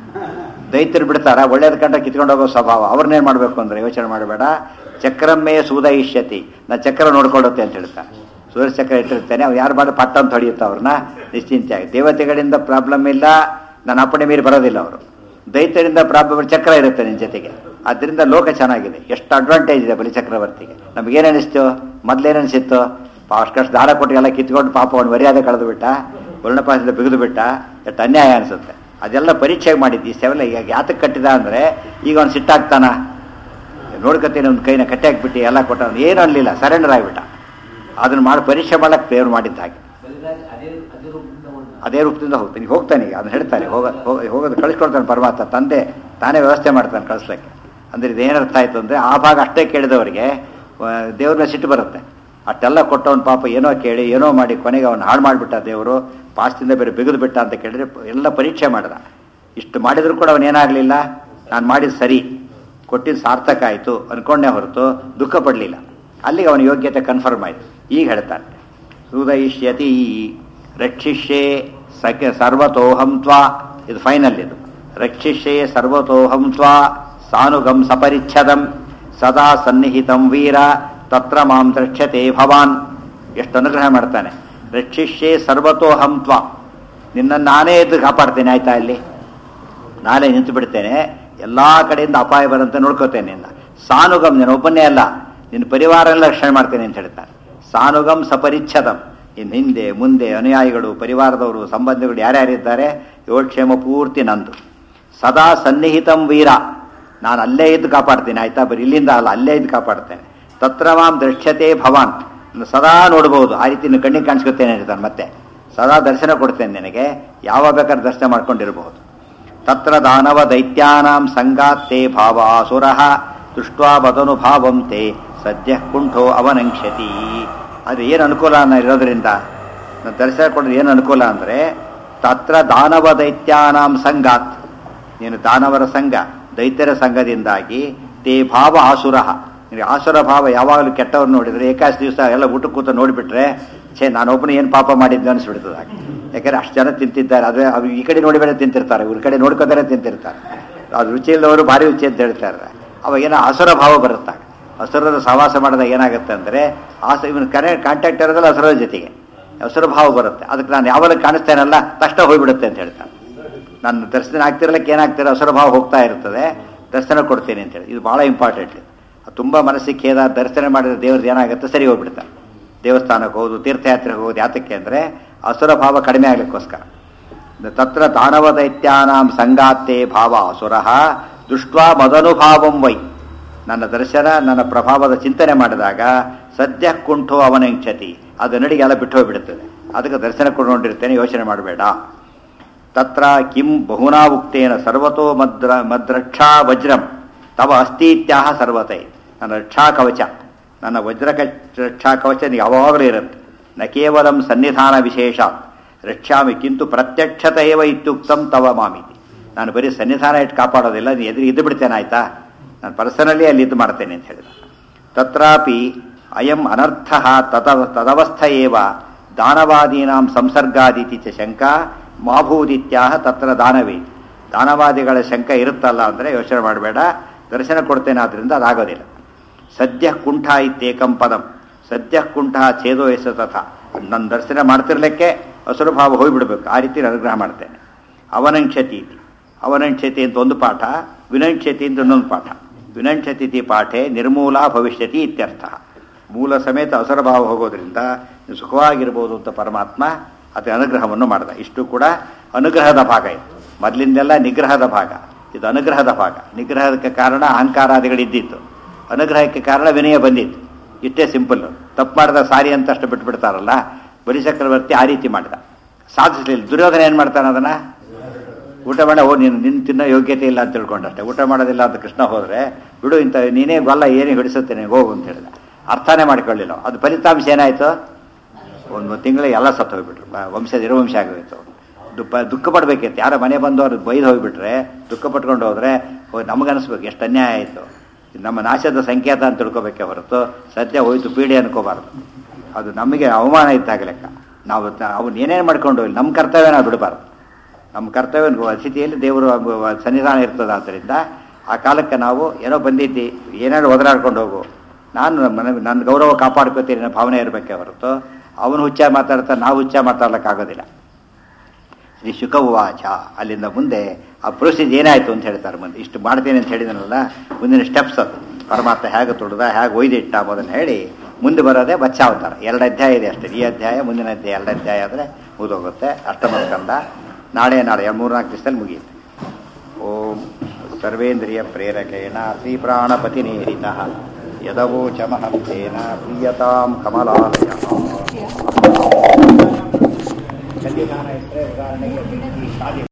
ದೈತ್ಯರು ಬಿಡ್ತಾರ ಒಳ್ಳೇದು ಕಂಡ ಕಿತ್ಕೊಂಡು ಹೋಗೋ ಸ್ವಭಾವ ಅವ್ರನ್ನೇನು ಮಾಡಬೇಕು ಅಂದ್ರೆ ಯೋಚನೆ ಮಾಡಬೇಡ ಚಕ್ರಮ್ಮೇ ಸೂದಯಿಷ್ಯತಿ ನಾ ಚಕ್ರ ನೋಡ್ಕೊಳ್ಳುತ್ತೆ ಅಂತ ಹೇಳ್ತಾನೆ ಸೂರ್ಯ ಚಕ್ರ ಇಟ್ಟಿರ್ತೇನೆ ಅವ್ರು ಯಾರು ಮಾಡಿ ಪಟ್ಟ ಅಂತ ಹೊಡೆಯುತ್ತೆ ಅವ್ರನ್ನ ನಿಶ್ಚಿಂತೆಯಾಗಿ ದೇವತೆಗಳಿಂದ ಪ್ರಾಬ್ಲಮ್ ಇಲ್ಲ ನನ್ನ ಅಪ್ಪಣೆ ಮೀರಿ ಬರೋದಿಲ್ಲ ಅವರು ದೈತ್ಯರಿಂದ ಪ್ರಾಬ್ಲಮ್ ಚಕ್ರ ಇರುತ್ತೆ ನಿನ್ನ ಜೊತೆಗೆ ಅದರಿಂದ ಲೋಕ ಚೆನ್ನಾಗಿದೆ ಎಷ್ಟು ಅಡ್ವಾಂಟೇಜ್ ಇದೆ ಬಲಿ ಚಕ್ರವರ್ತಿಗೆ ನಮಗೇನು ಅನಿಸ್ತು ಮೊದ್ಲೇನು ಅನಿಸಿತ್ತು ಅಷ್ಟಷ್ಟು ದಾರ ಕೊಟ್ಟು ಎಲ್ಲ ಕಿತ್ಕೊಂಡು ಪಾಪ ಅವನು ಮರ್ಯಾದೆ ಕಳೆದು ಬಿಟ್ಟ ವರ್ಣಪಾಸದಿಂದ ಬಿಗಿದು ಬಿಟ್ಟ ಎಷ್ಟು ಅನ್ಯಾಯ ಅನಿಸುತ್ತೆ ಅದೆಲ್ಲ ಪರೀಕ್ಷೆ ಮಾಡಿದ್ದು ಇಷ್ಟೆಲ್ಲ ಈಗ ಯಾತಕ್ಕೆ ಕಟ್ಟಿದ ಅಂದರೆ ಈಗ ಅವ್ನು ಸಿಟ್ಟಾಗ್ತಾನ ನೋಡ್ಕೊತೀನಿ ಒಂದು ಕೈನ ಕಟ್ಟಿ ಹಾಕ್ಬಿಟ್ಟು ಎಲ್ಲ ಕೊಟ್ಟ ಅವ್ನು ಏನು ಅನ್ಲಿಲ್ಲ ಸರೆಂಡರ್ ಆಗಿಬಿಟ್ಟ ಅದನ್ನು ಮಾಡಿ ಪರೀಕ್ಷೆ ಮಾಡಕ್ಕೆ ಪ್ರೇರ್ ಮಾಡಿದ್ದ ಹಾಗೆ ಬಲಿರಾಜ್ ಅದೇ ಅದೇ ರೂಪದಿಂದ ಒಂದು ಅದೇ ರೂಪದಿಂದ ಹೋಗ್ತಾನೆ ಈಗ ಹೋಗ್ತಾನೆ ಈಗ ಅದನ್ನ ಹೇಳ್ತಾನೆ ಹೋಗ ಹೋಗ- ಹೋಗೋದು ಕಳಿಸ್ಕೊಡ್ತಾನೆ ಪರಮಾತ್ಮ ತಂದೆ ತಾನೇ ವ್ಯವಸ್ಥೆ ಮಾಡ್ತಾನೆ ಕಳಿಸ್ಲಿಕ್ಕೆ ಅಂದ್ರೆ ಇದೇನರ್ಥ ಆಯ್ತು ಅಂದರೆ ಆ ಭಾಗ ಅಷ್ಟೇ ಕೇಳಿದವರಿಗೆ ದೇವ್ರ ಮೇಲೆ ಸಿಟ್ಟು ಬರುತ್ತೆ ಅಷ್ಟೆಲ್ಲ ಕೊಟ್ಟವನ ಪಾಪ ಏನೋ ಕೇಳಿ ಏನೋ ಮಾಡಿ ಕೊನೆಗೆ ಅವನು ಹಾಳು ಮಾಡಿಬಿಟ್ಟ ದೇವರು ಪಾಸ್ತಿಂದ ಬೇರೆ ಬಿಗಿದು ಬಿಟ್ಟ ಅಂತ ಕೇಳಿದ್ರೆ ಎಲ್ಲ ಪರೀಕ್ಷೆ ಮಾಡಿದ ಇಷ್ಟು ಮಾಡಿದ್ರು ಕೂಡ ಅವನೇನಾಗಲಿಲ್ಲ ನಾನು ಮಾಡಿದ ಸರಿ ಕೊಟ್ಟಿದ್ದು ಸಾರ್ಥಕ ಆಯಿತು ಅನ್ಕೊಂಡೇ ಹೊರತು ದುಃಖ ಪಡಲಿಲ್ಲ ಅಲ್ಲಿಗೆ ಅವನ ಯೋಗ್ಯತೆ ಕನ್ಫರ್ಮ್ ಆಯಿತು ಈಗ ಹೇಳ್ತಾನೆ ಸುದಯಿಷ್ಯತಿ ರಕ್ಷಿಷ್ಯೆ ಸಕ ಸರ್ವತೋಹಂ ತ್ವಾ ಇದು ಫೈನಲ್ ಇದು ರಕ್ಷಿಷ್ಯೆ ಸರ್ವತೋಹಂ ತ್ವಾ ಸಾನುಗಂ ಸಪರಿಚ್ಛದಂ ಸದಾ ಸನ್ನಿಹಿತಂ ವೀರ ತತ್ರ ಮಾಂ ದ್ರಕ್ಷ್ಯತೆ ಭವಾನ್ ಎಷ್ಟು ಅನುಗ್ರಹ ಮಾಡ್ತಾನೆ ರಕ್ಷಿಷ್ಯೆ ಸರ್ವತೋಹಂ ತ್ವಾ ನಿನ್ನನ್ನು ನಾನೇ ಎದ್ದು ಕಾಪಾಡ್ತೇನೆ ಆಯ್ತಾ ಅಲ್ಲಿ ನಾನೇ ನಿಂತು ಬಿಡ್ತೇನೆ ಎಲ್ಲ ಕಡೆಯಿಂದ ಅಪಾಯ ಬರಂತೆ ನೋಡ್ಕೋತೇನೆ ನಿನ್ನ ಸಾನುಗಂ ನೀನು ಒಬ್ಬನೇ ಅಲ್ಲ ನಿನ್ನ ಪರಿವಾರ ಎಲ್ಲ ರಕ್ಷಣೆ ಮಾಡ್ತೇನೆ ಅಂತ ಹೇಳ್ತಾನೆ ಸಾನುಗಂ ಸಪರಿಚ್ಛದಂ ಇನ್ನು ಹಿಂದೆ ಮುಂದೆ ಅನುಯಾಯಿಗಳು ಪರಿವಾರದವರು ಸಂಬಂಧಿಗಳು ಯಾರ್ಯಾರಿದ್ದಾರೆ ಯೋಗಕ್ಷೇಮ ಪೂರ್ತಿ ನಂದು ಸದಾ ಸನ್ನಿಹಿತಂ ವೀರ ನಾನು ಅಲ್ಲೇ ಇದ್ದು ಕಾಪಾಡ್ತೇನೆ ಆಯ್ತಾ ಬರೀ ಇಲ್ಲಿಂದ ಅಲ್ಲ ಅಲ್ಲೇ ಇದ್ದು ಕಾಪಾಡ್ತೇನೆ ತತ್ರ ಮಾಂ ದೃಶ್ಯತೆ ಭವಾನ್ ನೀನು ಸದಾ ನೋಡ್ಬೋದು ಆ ರೀತಿ ನೀನು ಕಣ್ಣಿಗೆ ಕಾಣಿಸ್ಕೊತೇನೆ ಹೇಳ್ತಾನೆ ಮತ್ತೆ ಸದಾ ದರ್ಶನ ಕೊಡ್ತೇನೆ ನಿನಗೆ ಯಾವ ಬೇಕಾದ್ರೆ ದರ್ಶನ ಮಾಡ್ಕೊಂಡಿರಬಹುದು ತತ್ರ ದಾನವ ದೈತ್ಯಾನಾಂ ಸಂಗಾತ್ತೇ ಭಾವ ಅಸುರಃ ದೃಷ್ಟ್ವಾ ಬದನುಭಾವಂ ತೇ ಸದ್ಯ ಕುಂಠೋ ಅವನಂಕ್ಷತಿ ಅದು ಏನು ಅನುಕೂಲ ಅನ್ನೋ ಇರೋದ್ರಿಂದ ನಾನ್ ದರ್ಶನ ಕೊಡೋದು ಏನು ಅನುಕೂಲ ಅಂದರೆ ತತ್ರ ದಾನವ ದೈತ್ಯಾನಾಂ ಸಂಗಾತ್ ನೀನು ದಾನವರ ಸಂಘ ದೈತ್ಯರ ಸಂಘದಿಂದಾಗಿ ತೇ ಭಾವ ಆಸುರಃ ನಿನಗೆ ಆಸುರ ಭಾವ ಯಾವಾಗಲೂ ಕೆಟ್ಟವ್ರು ನೋಡಿದ್ರೆ ಏಕಾಶ ದಿವಸ ಎಲ್ಲ ಊಟ ಕೂತ ನೋಡಿಬಿಟ್ರೆ ಛೇ ನಾನೊಬ್ಬನು ಏನು ಪಾಪ ಮಾಡಿದ್ದೆ ಅನಿಸ್ಬಿಡ್ತದೆ ಹಾಗೆ ಯಾಕಂದ್ರೆ ಅಷ್ಟು ಜನ ತಿಂತಿದ್ದಾರೆ ಅದೇ ಅವ್ರು ಈ ಕಡೆ ನೋಡಿ ಬೇರೆ ತಿಂತಿರ್ತಾರೆ ಇವ್ರ ಕಡೆ ನೋಡ್ಕೋತಾರೆ ತಿಂತಿರ್ತಾರೆ ಅದು ರುಚಿ ಇಲ್ಲದವರು ಭಾರಿ ರುಚಿ ಅಂತ ಹೇಳ್ತಾರೆ ಅವಾಗ ಏನೋ ಅಸುರ ಭಾವ ಬರುತ್ತಾಗ ಹಸುರದ ಸಹವಾಸ ಮಾಡಿದಾಗ ಏನಾಗುತ್ತೆ ಅಂದರೆ ಆಸ ಇವನು ಕರೆ ಕಾಂಟ್ಯಾಕ್ಟ್ ಇರೋದಲ್ಲ ಹಸುರದ ಜೊತೆಗೆ ಹಸುರ ಭಾವ ಬರುತ್ತೆ ಅದಕ್ಕೆ ನಾನು ಯಾವಾಗ ಕಾಣಿಸ್ತೇನಲ್ಲ ತಕ್ಷಣ ಹೋಗ್ಬಿಡುತ್ತೆ ಅಂತ ಹೇಳ್ತಾನೆ ನನ್ನ ದರ್ಶನ ಆಗ್ತಿರ್ಲಿಕ್ಕೆ ಏನಾಗ್ತಿರೋ ಹಸುರ ಭಾವ ಹೋಗ್ತಾ ಇರ್ತದೆ ದರ್ಶನ ಕೊಡ್ತೀನಿ ಅಂತೇಳಿ ಇದು ಭಾಳ ಇಂಪಾರ್ಟೆಂಟ್ ಇದು ತುಂಬ ಮನಸ್ಸಿಗೆ ಖೇದ ದರ್ಶನ ಮಾಡಿದ ದೇವ್ರದ್ದು ಏನಾಗುತ್ತೆ ಸರಿ ಹೋಗ್ಬಿಡ್ತಾರೆ ದೇವಸ್ಥಾನಕ್ಕೆ ಹೋಗೋದು ತೀರ್ಥಯಾತ್ರೆಗೆ ಹೋಗೋದು ಯಾತಕ್ಕೆ ಅಂದರೆ ಅಸುರ ಭಾವ ಕಡಿಮೆ ಆಗ್ಲಿಕ್ಕೋಸ್ಕರ ತತ್ರ ದಾನವ ದೈತ್ಯಾನಾಂ ಸಂಗಾತ್ತೇ ಭಾವ ಅಸುರಃ ದೃಷ್ಟ್ವಾ ಮದನುಭಾವಂ ವೈ ನನ್ನ ದರ್ಶನ ನನ್ನ ಪ್ರಭಾವದ ಚಿಂತನೆ ಮಾಡಿದಾಗ ಸದ್ಯ ಕುಂಠೋ ಅವನಂಕ್ಷತಿ ಅದು ನಡಿಗೆ ಎಲ್ಲ ಬಿಟ್ಟು ಹೋಗ್ಬಿಡುತ್ತದೆ ಅದಕ್ಕೆ ದರ್ಶನ ಕೊಂಡ್ಕೊಂಡಿರ್ತೇನೆ ಯೋಚನೆ ಮಾಡಬೇಡ ತತ್ರ ಕಿಂ ಬಹುನಾ ಉಕ್ತೇನ ಸರ್ವತೋ ಮದ್ರ ಮದ್ರಕ್ಷಾ ವಜ್ರಂ ತವ ಅಸ್ತೀತ್ಯಾಹ ಸರ್ವತೈ ನನ್ನ ರಕ್ಷಾ ಕವಚ ನನ್ನ ವಜ್ರ ಕಚ- ರಕ್ಷಾ ಕವಚ ಯಾವಾಗಲೂ ಇರುತ್ತೆ ನ ಕೇವಲಂ ಸನ್ನಿಧಾನ ವಿಶೇಷ ರಕ್ಷಾಮಿ ಕಿಂತು ಪ್ರತ್ಯಕ್ಷತ ಏವ ಇತ್ಯುಕ್ತಂ ತವ ಮಾಮಿತಿ ನಾನು ಬರೀ ಸನ್ನಿಧಾನ ಇಟ್ಟು ಕಾಪಾಡೋದಿಲ್ಲ ನೀ ಎದುರು ಇದ್ದು ಬಿಡ್ತೇನೆ ಆಯ್ತಾ ನಾನು ಪರ್ಸನಲಿ ಅಲ್ಲಿ ಇದು ಮಾಡ್ತೇನೆ ಅಂತ ಹೇಳಿದ ತತ್ರಾಪಿ ಅಯಂ ಅನರ್ಥ ತದ ತದವಸ್ಥ ಏವ ದಾನವಾದೀನಾಂ ಸಂಸರ್ಗಾದಿತಿ ಚ ಶಂಕಾ ಮಾಭೂದಿತ್ಯಾಹ ತತ್ರ ದಾನವೇ ದಾನವಾದಿಗಳ ಶಂಕ ಇರುತ್ತಲ್ಲ ಅಂದರೆ ಯೋಚನೆ ಮಾಡಬೇಡ ದರ್ಶನ ಕೊಡ್ತೇನೆ ಆದ್ದರಿಂದ ಅದಾಗೋದಿಲ್ಲ ಸದ್ಯ ಕುಂಠ ಇತ್ಯೇಕಂ ಪದಂ ಸದ್ಯ ಕುಂಠ ಛೇದೋ ಎಸ ತಥ ನನ್ನ ದರ್ಶನ ಮಾಡ್ತಿರ್ಲಿಕ್ಕೆ ಹಸುರು ಭಾವ ಹೋಗಿಬಿಡ್ಬೇಕು ಆ ರೀತಿ ನಾನು ಅನುಗ್ರಹ ಮಾಡ್ತೇನೆ ಅವನಂಕ್ಷತಿ ಇತಿ ಅವನಂಕ್ಷತಿ ಅಂತ ಒಂದು ಪಾಠ ವಿನಂಕ್ಷತಿ ಅಂತ ಇನ್ನೊಂದು ಪಾಠ ವಿನಂಕ್ಷತಿ ಇತಿ ಪಾಠೆ ನಿರ್ಮೂಲ ಭವಿಷ್ಯತಿ ಇತ್ಯರ್ಥ ಮೂಲ ಸಮೇತ ಹಸುರ ಭಾವ ಹೋಗೋದ್ರಿಂದ ನೀವು ಸುಖವಾಗಿರ್ಬೋದು ಅಂತ ಪರಮಾತ್ಮ ಅದಕ್ಕೆ ಅನುಗ್ರಹವನ್ನು ಮಾಡಿದ ಇಷ್ಟು ಕೂಡ ಅನುಗ್ರಹದ ಭಾಗ ಇದು ಮೊದಲಿಂದೆಲ್ಲ ನಿಗ್ರಹದ ಭಾಗ ಇದು ಅನುಗ್ರಹದ ಭಾಗ ನಿಗ್ರಹಕ್ಕೆ ಕಾರಣ ಅಹಂಕಾರಾದಿಗಳಿದ್ದಿತ್ತು ಅನುಗ್ರಹಕ್ಕೆ ಕಾರಣ ವಿನಯ ಬಂದಿತ್ತು ಇಷ್ಟೇ ಸಿಂಪಲ್ ತಪ್ಪು ಮಾಡಿದ ಸಾರಿ ಅಂತ ಅಷ್ಟು ಬಿಟ್ಬಿಡ್ತಾರಲ್ಲ ಬಲಿಚಕ್ರವರ್ತಿ ಆ ರೀತಿ ಮಾಡಿದ ಸಾಧಿಸಲಿಲ್ಲ ದುರ್ಯೋಧನ ಏನು ಮಾಡ್ತಾನೆ ಅದನ್ನ ಊಟ ಮಾಡ ಓ ನೀನು ನಿನ್ನ ತಿನ್ನೋ ಯೋಗ್ಯತೆ ಇಲ್ಲ ಅಂತ ತಿಳ್ಕೊಂಡಷ್ಟೆ ಊಟ ಮಾಡೋದಿಲ್ಲ ಅಂತ ಕೃಷ್ಣ ಹೋದರೆ ಬಿಡು ಇಂಥ ನೀನೇ ಗೊಲ್ಲ ಏನೇ ಹಿಡಿಸುತ್ತೇನೆ ಹೋಗು ಅಂತ ಹೇಳಿದ ಅರ್ಥನೇ ಮಾಡ್ಕೊಳ್ಳಿಲ್ಲ ಅದು ಫಲಿತಾಂಶ ಏನಾಯಿತು ಒಂದು ತಿಂಗಳಿಗೆ ಎಲ್ಲ ಸತ್ತು ಹೋಗ್ಬಿಟ್ರು ಬ- ವಂಶದ ಇರುವಂಶ ಆಗೋಯ್ತು ದುಪ್ಪ ದುಃಖ ಪಡ್ಬೇಕಿತ್ತು ಯಾರೋ ಮನೆ ಬಂದು ಅವ್ರು ಬೈದು ಹೋಗ್ಬಿಟ್ರೆ ದುಃಖ ಪಟ್ಕೊಂಡು ಹೋದ್ರೆ ಓ ನಮಗನ್ನಿಸ್ಬೇಕು ಎಷ್ಟು ಅನ್ಯಾಯ ಆಯಿತು ಇದು ನಮ್ಮ ನಾಶದ ಸಂಕೇತ ಅಂತ ತಿಳ್ಕೊಬೇಕೆ ಹೊರತು ಸತ್ಯ ಹೋಯ್ತು ಪೀಡೆ ಅನ್ಕೋಬಾರ್ದು ಅದು ನಮಗೆ ಅವಮಾನ ಇದ್ದಾಗ ಲೆಕ್ಕ ನಾವು ಅವನು ಏನೇನು ಮಾಡ್ಕೊಂಡು ಹೋಗ್ಲಿ ನಮ್ಮ ಕರ್ತವ್ಯ ನಾವು ಬಿಡಬಾರ್ದು ನಮ್ಮ ಕರ್ತವ್ಯ ಅತಿಥಿಯಲ್ಲಿ ದೇವರು ಸನ್ನಿಧಾನ ಇರ್ತದೆ ಆದ್ದರಿಂದ ಆ ಕಾಲಕ್ಕೆ ನಾವು ಏನೋ ಬಂದಿದ್ದಿ ಏನಾದ್ರು ಒದರಾಡ್ಕೊಂಡು ಹೋಗು ನಾನು ನನ್ನ ನನ್ನ ಗೌರವ ಕಾಪಾಡ್ಕೋತೀನಿ ಅನ್ನೋ ಭಾವನೆ ಇರಬೇಕೆ ಹೊರತು ಅವನು ಹುಚ್ಚ ಮಾತಾಡ್ತಾ ನಾವು ಹುಚ್ಚ ಮಾತಾಡ್ಲಿಕ್ಕಾಗೋದಿಲ್ಲ ಶ್ರೀ ಶುಕವಾಚ ಅಲ್ಲಿಂದ ಮುಂದೆ ಆ ಪ್ರೊಸೀಜ್ ಏನಾಯಿತು ಅಂತ ಹೇಳ್ತಾರೆ ಮುಂದೆ ಇಷ್ಟು ಮಾಡ್ತೇನೆ ಅಂತ ಹೇಳಿದನಲ್ಲ ಮುಂದಿನ ಸ್ಟೆಪ್ಸ್ ಅದು ಪರಮಾತ್ಮ ಹೇಗೆ ತುಡ್ದ ಹೇಗೆ ಒಯ್ದಿಟ್ಟ ಅನ್ನೋದನ್ನು ಹೇಳಿ ಮುಂದೆ ಬರೋದೇ ಬಚ್ಚಾವತಾರ ಎರಡು ಅಧ್ಯಾಯ ಇದೆ ಅಷ್ಟೇ ಈ ಅಧ್ಯಾಯ ಮುಂದಿನ ಅಧ್ಯಾಯ ಎರಡು ಅಧ್ಯಾಯ ಆದರೆ ಮುಗಿದೋಗುತ್ತೆ ಅಷ್ಟಮ ಸ್ಕಂದ ನಾಳೆ ನಾಳೆ ಮೂರ್ನಾಲ್ಕು ದಿವಸದಲ್ಲಿ ಮುಗಿಯುತ್ತೆ ಓಂ ಸರ್ವೇಂದ್ರಿಯ ಪ್ರೇರಕೇಣ ಶ್ರೀ ಪ್ರಾಣಪತಿ ನೇರಿತ ಯದವೋಚ ಮಹಂತೇನ ಪ್ರಿಯತಾಂ ಕಮಲಾಲಯ ಕನ್ಯದಾನ ಇಟ್ಟರೆ ಉದಾಹರಣೆಗೆ ಬೆಂಕಿ ಶಾಲೆ